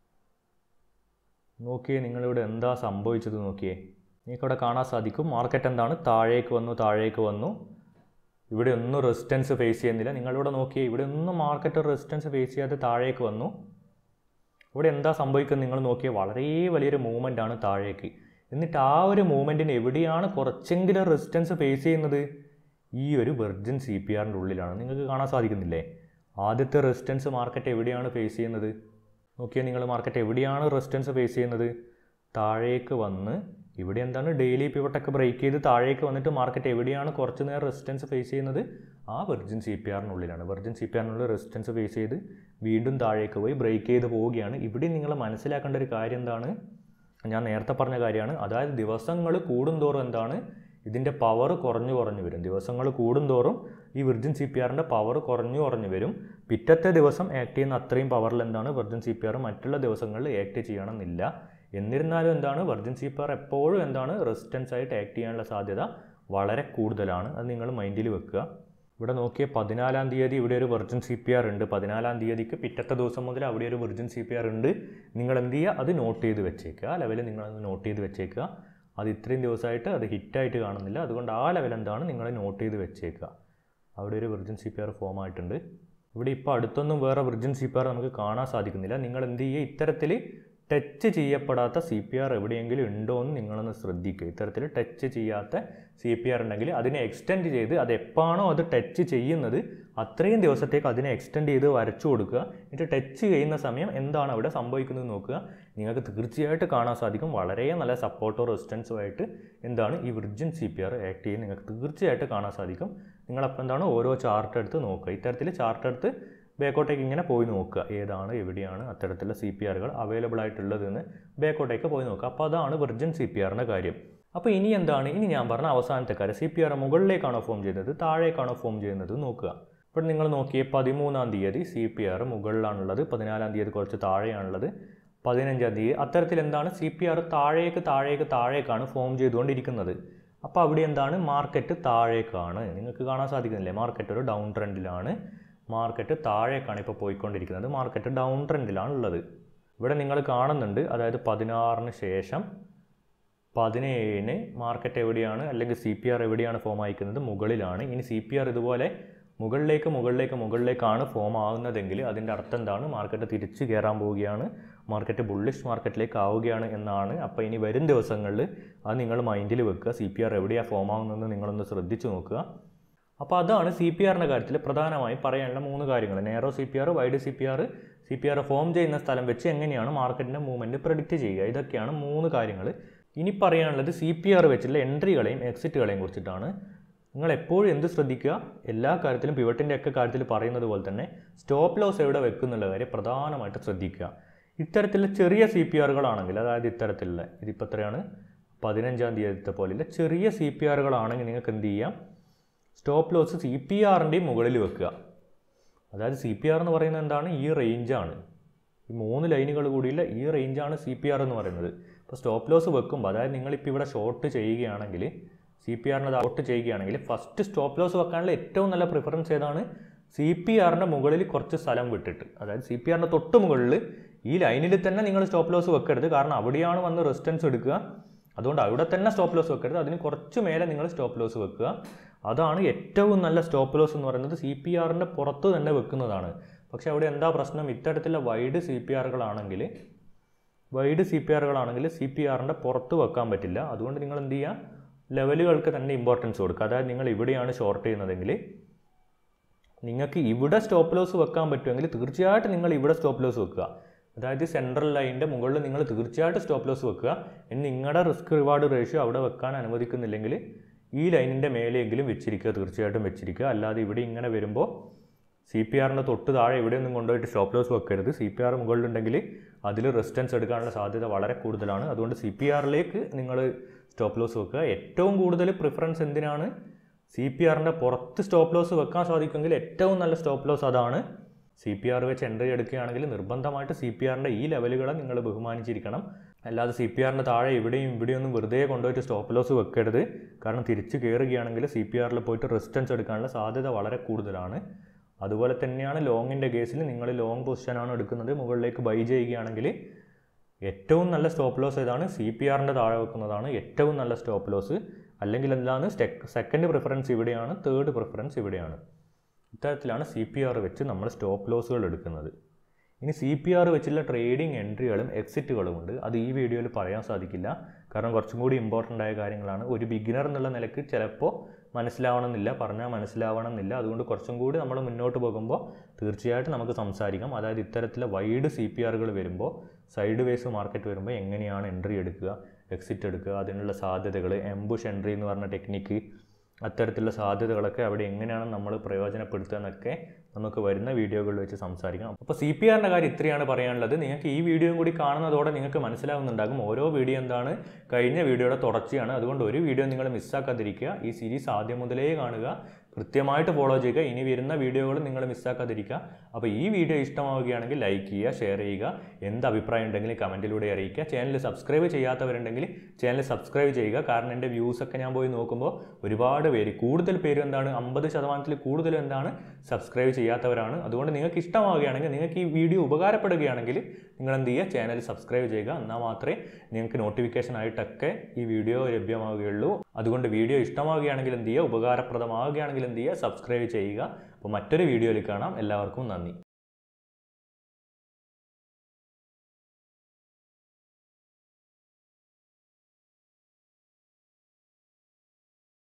Speaker 1: നോക്കിയേ നിങ്ങളിവിടെ എന്താ സംഭവിച്ചത് നോക്കിയേ നിങ്ങൾക്കവിടെ കാണാൻ സാധിക്കും മാർക്കറ്റ് എന്താണ് താഴേക്ക് വന്നു താഴേക്ക് വന്നു ഇവിടെ ഒന്നും റെസിസ്റ്റൻസ് ഫേസ് ചെയ്യുന്നില്ല നിങ്ങളിവിടെ നോക്കിയേ ഇവിടെ ഒന്നും മാർക്കറ്റ് റെസിസ്റ്റൻസ് ഫേസ് ചെയ്യാതെ താഴേക്ക് വന്നു ഇവിടെ എന്താ സംഭവിക്കുന്നത് നിങ്ങൾ നോക്കിയാൽ വളരെ വലിയൊരു മൂവ്മെൻ്റ് ആണ് താഴേക്ക് എന്നിട്ട് ആ ഒരു മൂവ്മെൻറ്റിന് എവിടെയാണ് കുറച്ചെങ്കിലും റെസിസ്റ്റൻസ് ഫേസ് ചെയ്യുന്നത് ഈ ഒരു വെർജിൻ സി പി ആറിൻ്റെ ഉള്ളിലാണ് നിങ്ങൾക്ക് കാണാൻ സാധിക്കുന്നില്ലേ ആദ്യത്തെ റെസിസ്റ്റൻസ് മാർക്കറ്റ് എവിടെയാണ് ഫേസ് ചെയ്യുന്നത് നോക്കിയാൽ നിങ്ങൾ മാർക്കറ്റ് എവിടെയാണ് റെസിസ്റ്റൻസ് ഫേസ് ചെയ്യുന്നത് താഴേക്ക് വന്ന് ഇവിടെ എന്താണ് ഡെയിലി പിവട്ടൊക്കെ ബ്രേക്ക് ചെയ്ത് താഴേക്ക് വന്നിട്ട് മാർക്കറ്റ് എവിടെയാണ് കുറച്ച് നേരം റെസിസ്റ്റൻസ് ഫേസ് ചെയ്യുന്നത് ആ വെർജിൻ സി പി ആറിനുള്ളിലാണ് വെർജിൻ സി പി ആറിനുള്ളിൽ റെസിസ്റ്റൻസ് ഫേസ് ചെയ്ത് വീണ്ടും താഴേക്ക് പോയി ബ്രേക്ക് ചെയ്ത് പോവുകയാണ് ഇവിടെ നിങ്ങൾ മനസ്സിലാക്കേണ്ട ഒരു കാര്യം എന്താണ് ഞാൻ നേരത്തെ പറഞ്ഞ കാര്യമാണ് അതായത് ദിവസങ്ങൾ കൂടുന്തോറും എന്താണ് ഇതിൻ്റെ പവർ കുറഞ്ഞു കുറഞ്ഞു വരും ദിവസങ്ങൾ കൂടുന്തോറും ഈ വിർജിൻ സി പി ആറിൻ്റെ പവർ കുറഞ്ഞു കുറഞ്ഞു വരും പിറ്റത്തെ ദിവസം ആക്ട് ചെയ്യുന്ന അത്രയും പവറിൽ എന്താണ് വെർജിൻ സി പി ആർ മറ്റുള്ള ദിവസങ്ങളിൽ ആക്ട് ചെയ്യണമെന്നില്ല എന്നിരുന്നാലും എന്താണ് വെർജിൻ സി പി ആർ എപ്പോഴും എന്താണ് റെസിസ്റ്റൻസ് ആയിട്ട് ആക്ട് ചെയ്യാനുള്ള സാധ്യത വളരെ കൂടുതലാണ് അത് നിങ്ങൾ മൈൻഡിൽ വെക്കുക ഇവിടെ നോക്കിയ പതിനാലാം തീയതി ഇവിടെ ഒരു വെർജിൻ സി പി ആർ ഉണ്ട് പതിനാലാം തീയതിക്ക് പിറ്റത്തെ ദിവസം മുതൽ അവിടെ ഒരു വെർജിൻ സി പി ആർ ഉണ്ട് നിങ്ങൾ എന്ത് ചെയ്യുക അത് നോട്ട് ചെയ്ത് വെച്ചേക്കുക ആ ലെവലിൽ നിങ്ങളത് നോട്ട് ചെയ്ത് വെച്ചേക്കുക അത് ഇത്രയും ദിവസമായിട്ട് അത് ഹിറ്റായിട്ട് കാണുന്നില്ല അതുകൊണ്ട് ആ ലെവൽ എന്താണ് നിങ്ങൾ നോട്ട് ചെയ്ത് വെച്ചേക്കുക അവിടെ ഒരു virgin C P R form ആയിട്ടുണ്ട് ഇവിടെ ഇപ്പോൾ അടുത്തൊന്നും വേറെ വിർജിൻ സി പി ആർ നമുക്ക് കാണാൻ സാധിക്കുന്നില്ല നിങ്ങൾ എന്ത് ചെയ്യുക ഇത്തരത്തിൽ ടച്ച് ചെയ്യപ്പെടാത്ത സി പി ആർ എവിടെയെങ്കിലും ഉണ്ടോ എന്ന് നിങ്ങളൊന്ന് ശ്രദ്ധിക്കുക ഇത്തരത്തിൽ ടച്ച് ചെയ്യാത്ത സി പി ആർ ഉണ്ടെങ്കിൽ അതിനെ എക്സ്റ്റെൻഡ് ചെയ്ത് അത് എപ്പോഴാണോ അത് ടച്ച് ചെയ്യുന്നത് അത്രയും ദിവസത്തേക്ക് അതിനെ എക്സ്റ്റെൻഡ് ചെയ്ത് വരച്ചു കൊടുക്കുക എന്നിട്ട് ടച്ച് ചെയ്യുന്ന സമയം എന്താണ് അവിടെ സംഭവിക്കുന്നത് നോക്കുക നിങ്ങൾക്ക് തീർച്ചയായിട്ട് കാണാൻ സാധിക്കും വളരെ നല്ല സപ്പോർട്ടോ റെസിസ്റ്റൻസോ ആയിട്ട് എന്താണ് ഈ virgin C P R act ചെയ്യുന്നത് നിങ്ങൾക്ക് തീർച്ചയായിട്ട് കാണാൻ സാധിക്കും നിങ്ങളപ്പോൾ എന്താണ് ഓരോ ചാർട്ട് എടുത്ത് നോക്കുക ഇത്തരത്തിൽ ചാർട്ട് എടുത്ത് ബാക്കോട്ടേക്ക് ഇങ്ങനെ പോയി നോക്കുക ഏതാണ് എവിടെയാണ് അത്തരത്തിലുള്ള സി പി ആറുകൾ അവൈലബിൾ ആയിട്ടുള്ളതെന്ന് ബാക്കോട്ടേക്ക് പോയി നോക്കുക അപ്പോൾ അതാണ് വിർജിൻ സി പി ആറിൻ്റെ കാര്യം അപ്പോൾ ഇനി എന്താണ് ഇനി ഞാൻ പറഞ്ഞ അവസാനത്തെ കാര്യം സി പി ആർ മുകളിലേക്കാണോ ഫോം ചെയ്യുന്നത് താഴേക്കാണോ ഫോം ചെയ്യുന്നത് നോക്കുക ഇപ്പോൾ നിങ്ങൾ നോക്കിയേ പതിമൂന്നാം തീയതി സി പി ആർ മുകളിലാണുള്ളത് പതിനാലാം തീയതി കുറച്ച് താഴെയാണുള്ളത് പതിനഞ്ചാം തീയതി അത്തരത്തിൽ എന്താണ് സി പി ആർ താഴേക്ക് താഴേക്ക് താഴേക്കാണ് ഫോം ചെയ്തുകൊണ്ടിരിക്കുന്നത് അപ്പോൾ അവിടെ എന്താണ് മാർക്കറ്റ് താഴേക്കാണ് നിങ്ങൾക്ക് കാണാൻ സാധിക്കുന്നില്ലേ മാർക്കറ്റ് ഒരു ഡൗൺ ട്രെൻഡിലാണ് മാർക്കറ്റ് താഴേക്കാണ് ഇപ്പോൾ പോയിക്കൊണ്ടിരിക്കുന്നത് മാർക്കറ്റ് ഡൗൺ ട്രെൻഡിലാണ് ഉള്ളത് ഇവിടെ നിങ്ങൾ കാണുന്നുണ്ട് അതായത് പതിനാറിന് ശേഷം പതിനേഴിന് മാർക്കറ്റ് എവിടെയാണ് അല്ലെങ്കിൽ സി പി ആർ എവിടെയാണ് ഫോം ആയിരിക്കുന്നത് മുകളിലാണ് ഇനി സി പി ആർ ഇതുപോലെ മുകളിലേക്ക് മുകളിലേക്ക് മുകളിലേക്കാണ് ഫോം ആകുന്നതെങ്കിൽ അതിൻ്റെ അർത്ഥം എന്താണ് മാർക്കറ്റ് തിരിച്ച് കയറാൻ പോവുകയാണ് മാർക്കറ്റ് ബുള്ളിഷ് മാർക്കറ്റിലേക്ക് ആവുകയാണ് എന്നാണ് അപ്പോൾ ഇനി വരും ദിവസങ്ങളിൽ അത് നിങ്ങൾ മൈൻഡിൽ വെക്കുക സി പി ആർ എവിടെയാണ് ഫോം ആകുന്നതെന്ന് നിങ്ങളൊന്ന് ശ്രദ്ധിച്ചു നോക്കുക അപ്പോൾ അതാണ് സി പി ആറിൻ്റെ കാര്യത്തിൽ പ്രധാനമായും പറയാനുള്ള മൂന്ന് കാര്യങ്ങൾ narrow C P R wide C P R C P R form ചെയ്യുന്ന സ്ഥലം വെച്ച് എങ്ങനെയാണ് മാർക്കറ്റിൻ്റെ മൂവ്മെൻറ്റ് പ്രഡിക്റ്റ് ചെയ്യുക ഇതൊക്കെയാണ് മൂന്ന് കാര്യങ്ങൾ ഇനി പറയാനുള്ളത് സി പി ആർ വെച്ചുള്ള എൻട്രികളെയും എക്സിറ്റുകളെയും കുറിച്ചിട്ടാണ് നിങ്ങൾ എപ്പോഴും എന്ത് ശ്രദ്ധിക്കുക എല്ലാ കാര്യത്തിലും പിവട്ടിൻ്റെ ഒക്കെ കാര്യത്തിൽ പറയുന്നത് പോലെ തന്നെ സ്റ്റോപ്പ് ലോസ് എവിടെ വെക്കുന്നുള്ള കാര്യം പ്രധാനമായിട്ട് ശ്രദ്ധിക്കുക ഇത്തരത്തിലുള്ള ചെറിയ സി പി ആറുകളാണെങ്കിൽ അതായത് ഇത്തരത്തിലുള്ള ഇതിപ്പോൾ എത്രയാണ് പതിനഞ്ചാം തീയതിത്തെ പോലെയുള്ള ചെറിയ സി പി ആറുകളാണെങ്കിൽ നിങ്ങൾക്ക് എന്ത് ചെയ്യാം സ്റ്റോപ്പ് ലോസ് സി പി ആറിൻ്റെയും മുകളിൽ വെക്കുക അതായത് സി പി ആർ എന്ന് പറയുന്നത് എന്താണ് ഈ റേഞ്ചാണ് ഈ മൂന്ന് ലൈനുകൾ കൂടിയുള്ള ഈ റേഞ്ചാണ് സി പി ആർ എന്ന് പറയുന്നത് അപ്പോൾ സ്റ്റോപ്പ് ലോസ് വെക്കുമ്പോൾ അതായത് നിങ്ങളിപ്പോൾ ഇവിടെ ഷോർട്ട് ചെയ്യുകയാണെങ്കിൽ സി പി ആറിന് ഔട്ട് ചെയ്യുകയാണെങ്കിൽ ഫസ്റ്റ് സ്റ്റോപ്പ് ലോസ് വെക്കാനുള്ള ഏറ്റവും നല്ല പ്രിഫറൻസ് ഏതാണ് സി പി ആറിൻ്റെ മുകളിൽ കുറച്ച് സ്ഥലം വിട്ടിട്ട് അതായത് സി പി ആറിൻ്റെ തൊട്ട് മുകളിൽ ഈ ലൈനിൽ തന്നെ നിങ്ങൾ സ്റ്റോപ്പ് ലോസ് വെക്കരുത് കാരണം അവിടെയാണ് വന്ന് റെസിസ്റ്റൻസ് എടുക്കുക അതുകൊണ്ട് അവിടെ തന്നെ സ്റ്റോപ്പ് ലോസ് വെക്കരുത് അതിന് കുറച്ച് മേലെ നിങ്ങൾ സ്റ്റോപ്പ് ലോസ് വെക്കുക അതാണ് ഏറ്റവും നല്ല സ്റ്റോപ്പ് ലോസ് എന്ന് പറയുന്നത് സി പി ആറിൻ്റെ പുറത്ത് തന്നെ വെക്കുന്നതാണ് പക്ഷേ അവിടെ എന്താ പ്രശ്നം ഇത്തരത്തിലുള്ള വൈഡ് സി പി ആറുകളാണെങ്കിൽ വൈഡ് സി പി ആറുകളാണെങ്കിൽ സി പി ആറിൻ്റെ പുറത്ത് വെക്കാൻ പറ്റില്ല അതുകൊണ്ട് നിങ്ങൾ എന്ത് ചെയ്യുക ലെവലുകൾക്ക് തന്നെ ഇമ്പോർട്ടൻസ് കൊടുക്കുക അതായത് നിങ്ങൾ ഇവിടെയാണ് ഷോർട്ട് ചെയ്യുന്നതെങ്കിൽ നിങ്ങൾക്ക് ഇവിടെ സ്റ്റോപ്പ് ലോസ് വെക്കാൻ പറ്റുമെങ്കിൽ തീർച്ചയായിട്ടും നിങ്ങൾ ഇവിടെ സ്റ്റോപ്പ് ലോസ് വെക്കുക അതായത് സെൻട്രൽ ലൈനിൻ്റെ മുകളിൽ നിങ്ങൾ തീർച്ചയായിട്ടും സ്റ്റോപ്പ് ലോസ് വെക്കുക ഇനി നിങ്ങളുടെ റിസ്ക് റിവാർഡ് റേഷ്യോ അവിടെ വെക്കാൻ അനുവദിക്കുന്നില്ലെങ്കിൽ ഈ ലൈനിൻ്റെ മേലെയെങ്കിലും വെച്ചിരിക്കുക തീർച്ചയായിട്ടും വെച്ചിരിക്കുക അല്ലാതെ ഇവിടെ ഇങ്ങനെ വരുമ്പോൾ സി പി ആറിൻ്റെ തൊട്ട് താഴെ എവിടെയൊന്നും കൊണ്ടുപോയിട്ട് സ്റ്റോപ്പ് ലോസ് വെക്കരുത് സി പി ആർ മുകളിലുണ്ടെങ്കിൽ അതിൽ റെസിസ്റ്റൻസ് എടുക്കാനുള്ള സാധ്യത വളരെ കൂടുതലാണ് അതുകൊണ്ട് സി പി ആറിലേക്ക് നിങ്ങൾ സ്റ്റോപ്പ് ലോസ് വെക്കുക ഏറ്റവും കൂടുതൽ പ്രിഫറൻസ് എന്തിനാണ് സി പി ആറിൻ്റെ പുറത്ത് സ്റ്റോപ്പ് ലോസ് വെക്കാൻ സാധിക്കുമെങ്കിൽ ഏറ്റവും നല്ല സ്റ്റോപ്പ് ലോസ് അതാണ് സി പി ആർ വെച്ച് എൻട്രി എടുക്കുകയാണെങ്കിൽ നിർബന്ധമായിട്ട് സി പി ആറിൻ്റെ ഈ ലെവലുകളെ നിങ്ങൾ ബഹുമാനിച്ചിരിക്കണം അല്ലാതെ സി പി ആറിൻ്റെ താഴെ ഇവിടെയും ഇവിടെയൊന്നും വെറുതെ കൊണ്ടുപോയിട്ട് സ്റ്റോപ്പ് ലോസ് വെക്കരുത് കാരണം തിരിച്ച് കയറുകയാണെങ്കിൽ സി പി ആറിൽ പോയിട്ട് റെസിസ്റ്റൻസ് എടുക്കാനുള്ള സാധ്യത വളരെ കൂടുതലാണ് അതുപോലെ തന്നെയാണ് ലോങ്ങിൻ്റെ കേസിൽ നിങ്ങൾ ലോങ് പൊസിഷനാണ് എടുക്കുന്നത് മുകളിലേക്ക് ബൈ ചെയ്യുകയാണെങ്കിൽ ഏറ്റവും നല്ല സ്റ്റോപ്പ് ലോസ് ഏതാണ് സി പി ആറിൻ്റെ താഴെ വെക്കുന്നതാണ് ഏറ്റവും നല്ല സ്റ്റോപ്പ് ലോസ് അല്ലെങ്കിൽ എന്താണ് സെക്കൻഡ് പ്രിഫറൻസ് ഇവിടെയാണ് തേർഡ് പ്രിഫറൻസ് ഇവിടെയാണ് ഇത്തരത്തിലാണ് സി പി ആർ വെച്ച് നമ്മൾ സ്റ്റോപ്പ് ലോസുകൾ എടുക്കുന്നത് ഇനി സി പി ആർ വെച്ചുള്ള ട്രേഡിംഗ് എൻട്രികളും എക്സിറ്റുകളും ഉണ്ട് അത് ഈ വീഡിയോയിൽ പറയാൻ സാധിക്കില്ല കാരണം കുറച്ചും കൂടി ഇമ്പോർട്ടൻ്റ് ആയ കാര്യങ്ങളാണ് ഒരു ബിഗിനർ എന്നുള്ള നിലയ്ക്ക് ചിലപ്പോൾ മനസ്സിലാവണമെന്നില്ല പറഞ്ഞാൽ മനസ്സിലാവണമെന്നില്ല അതുകൊണ്ട് കുറച്ചും കൂടി നമ്മൾ മുന്നോട്ട് പോകുമ്പോൾ തീർച്ചയായിട്ടും നമുക്ക് സംസാരിക്കാം അതായത് ഇത്തരത്തിലെ വൈഡ് സി പി ആറുകൾ വരുമ്പോൾ സൈഡ് വേസ് മാർക്കറ്റ് വരുമ്പോൾ എങ്ങനെയാണ് എൻട്രി എടുക്കുക എക്സിറ്റ് എടുക്കുക അതിനുള്ള സാധ്യതകൾ എംബുഷ് എൻട്രി എന്ന് പറഞ്ഞ ടെക്നിക്ക് അത്തരത്തിലുള്ള സാധ്യതകളൊക്കെ അവിടെ എങ്ങനെയാണ് നമ്മൾ പ്രയോജനപ്പെടുത്തുക എന്നൊക്കെ നമുക്ക് വരുന്ന വീഡിയോകളിൽ വെച്ച് സംസാരിക്കാം അപ്പോൾ സി പി ആറിൻ്റെ കാര്യം ഇത്രയാണ് പറയാനുള്ളത് നിങ്ങൾക്ക് ഈ വീഡിയോയും കൂടി കാണുന്നതോടെ നിങ്ങൾക്ക് മനസ്സിലാവുന്നുണ്ടാകും ഓരോ വീഡിയോ എന്താണ് കഴിഞ്ഞ വീഡിയോയുടെ തുടർച്ചയാണ് അതുകൊണ്ട് ഒരു വീഡിയോ നിങ്ങൾ മിസ്സാക്കാതിരിക്കുക ഈ സീരീസ് ആദ്യം മുതലേ കാണുക കൃത്യമായിട്ട് ഫോളോ ചെയ്യുക ഇനി വരുന്ന വീഡിയോകൾ നിങ്ങൾ മിസ്സാക്കാതിരിക്കുക അപ്പോൾ ഈ വീഡിയോ ഇഷ്ടമാവുകയാണെങ്കിൽ ലൈക്ക് ചെയ്യുക ഷെയർ ചെയ്യുക എന്ത് അഭിപ്രായം ഉണ്ടെങ്കിലും കമൻറ്റിലൂടെ അറിയിക്കുക ചാനൽ സബ്സ്ക്രൈബ് ചെയ്യാത്തവരുണ്ടെങ്കിൽ ചാനൽ സബ്സ്ക്രൈബ് ചെയ്യുക കാരണം എൻ്റെ വ്യൂസൊക്കെ ഞാൻ പോയി നോക്കുമ്പോൾ ഒരുപാട് പേര് കൂടുതൽ പേരും എന്താണ് അമ്പത് ശതമാനത്തിൽ കൂടുതലും എന്താണ് സബ്സ്ക്രൈബ് ചെയ്യാത്തവരാണ് അതുകൊണ്ട് നിങ്ങൾക്ക് ഇഷ്ടമാവുകയാണെങ്കിൽ നിങ്ങൾക്ക് ഈ വീഡിയോ ഉപകാരപ്പെടുകയാണെങ്കിൽ നിങ്ങൾ എന്ത് ചെയ്യുക ചാനൽ സബ്സ്ക്രൈബ് ചെയ്യുക എന്നാൽ മാത്രമേ നിങ്ങൾക്ക് നോട്ടിഫിക്കേഷൻ ആയിട്ടൊക്കെ ഈ വീഡിയോ ലഭ്യമാവുകയുള്ളൂ അതുകൊണ്ട് വീഡിയോ ഇഷ്ടമാവുകയാണെങ്കിൽ എന്ത് ചെയ്യുക ഉപകാരപ്രദമാവുകയാണെങ്കിൽ എന്ത് ചെയ്യുക സബ്സ്ക്രൈബ് ചെയ്യുക അപ്പോൾ മറ്റൊരു വീഡിയോയിൽ കാണാം എല്ലാവർക്കും നന്ദി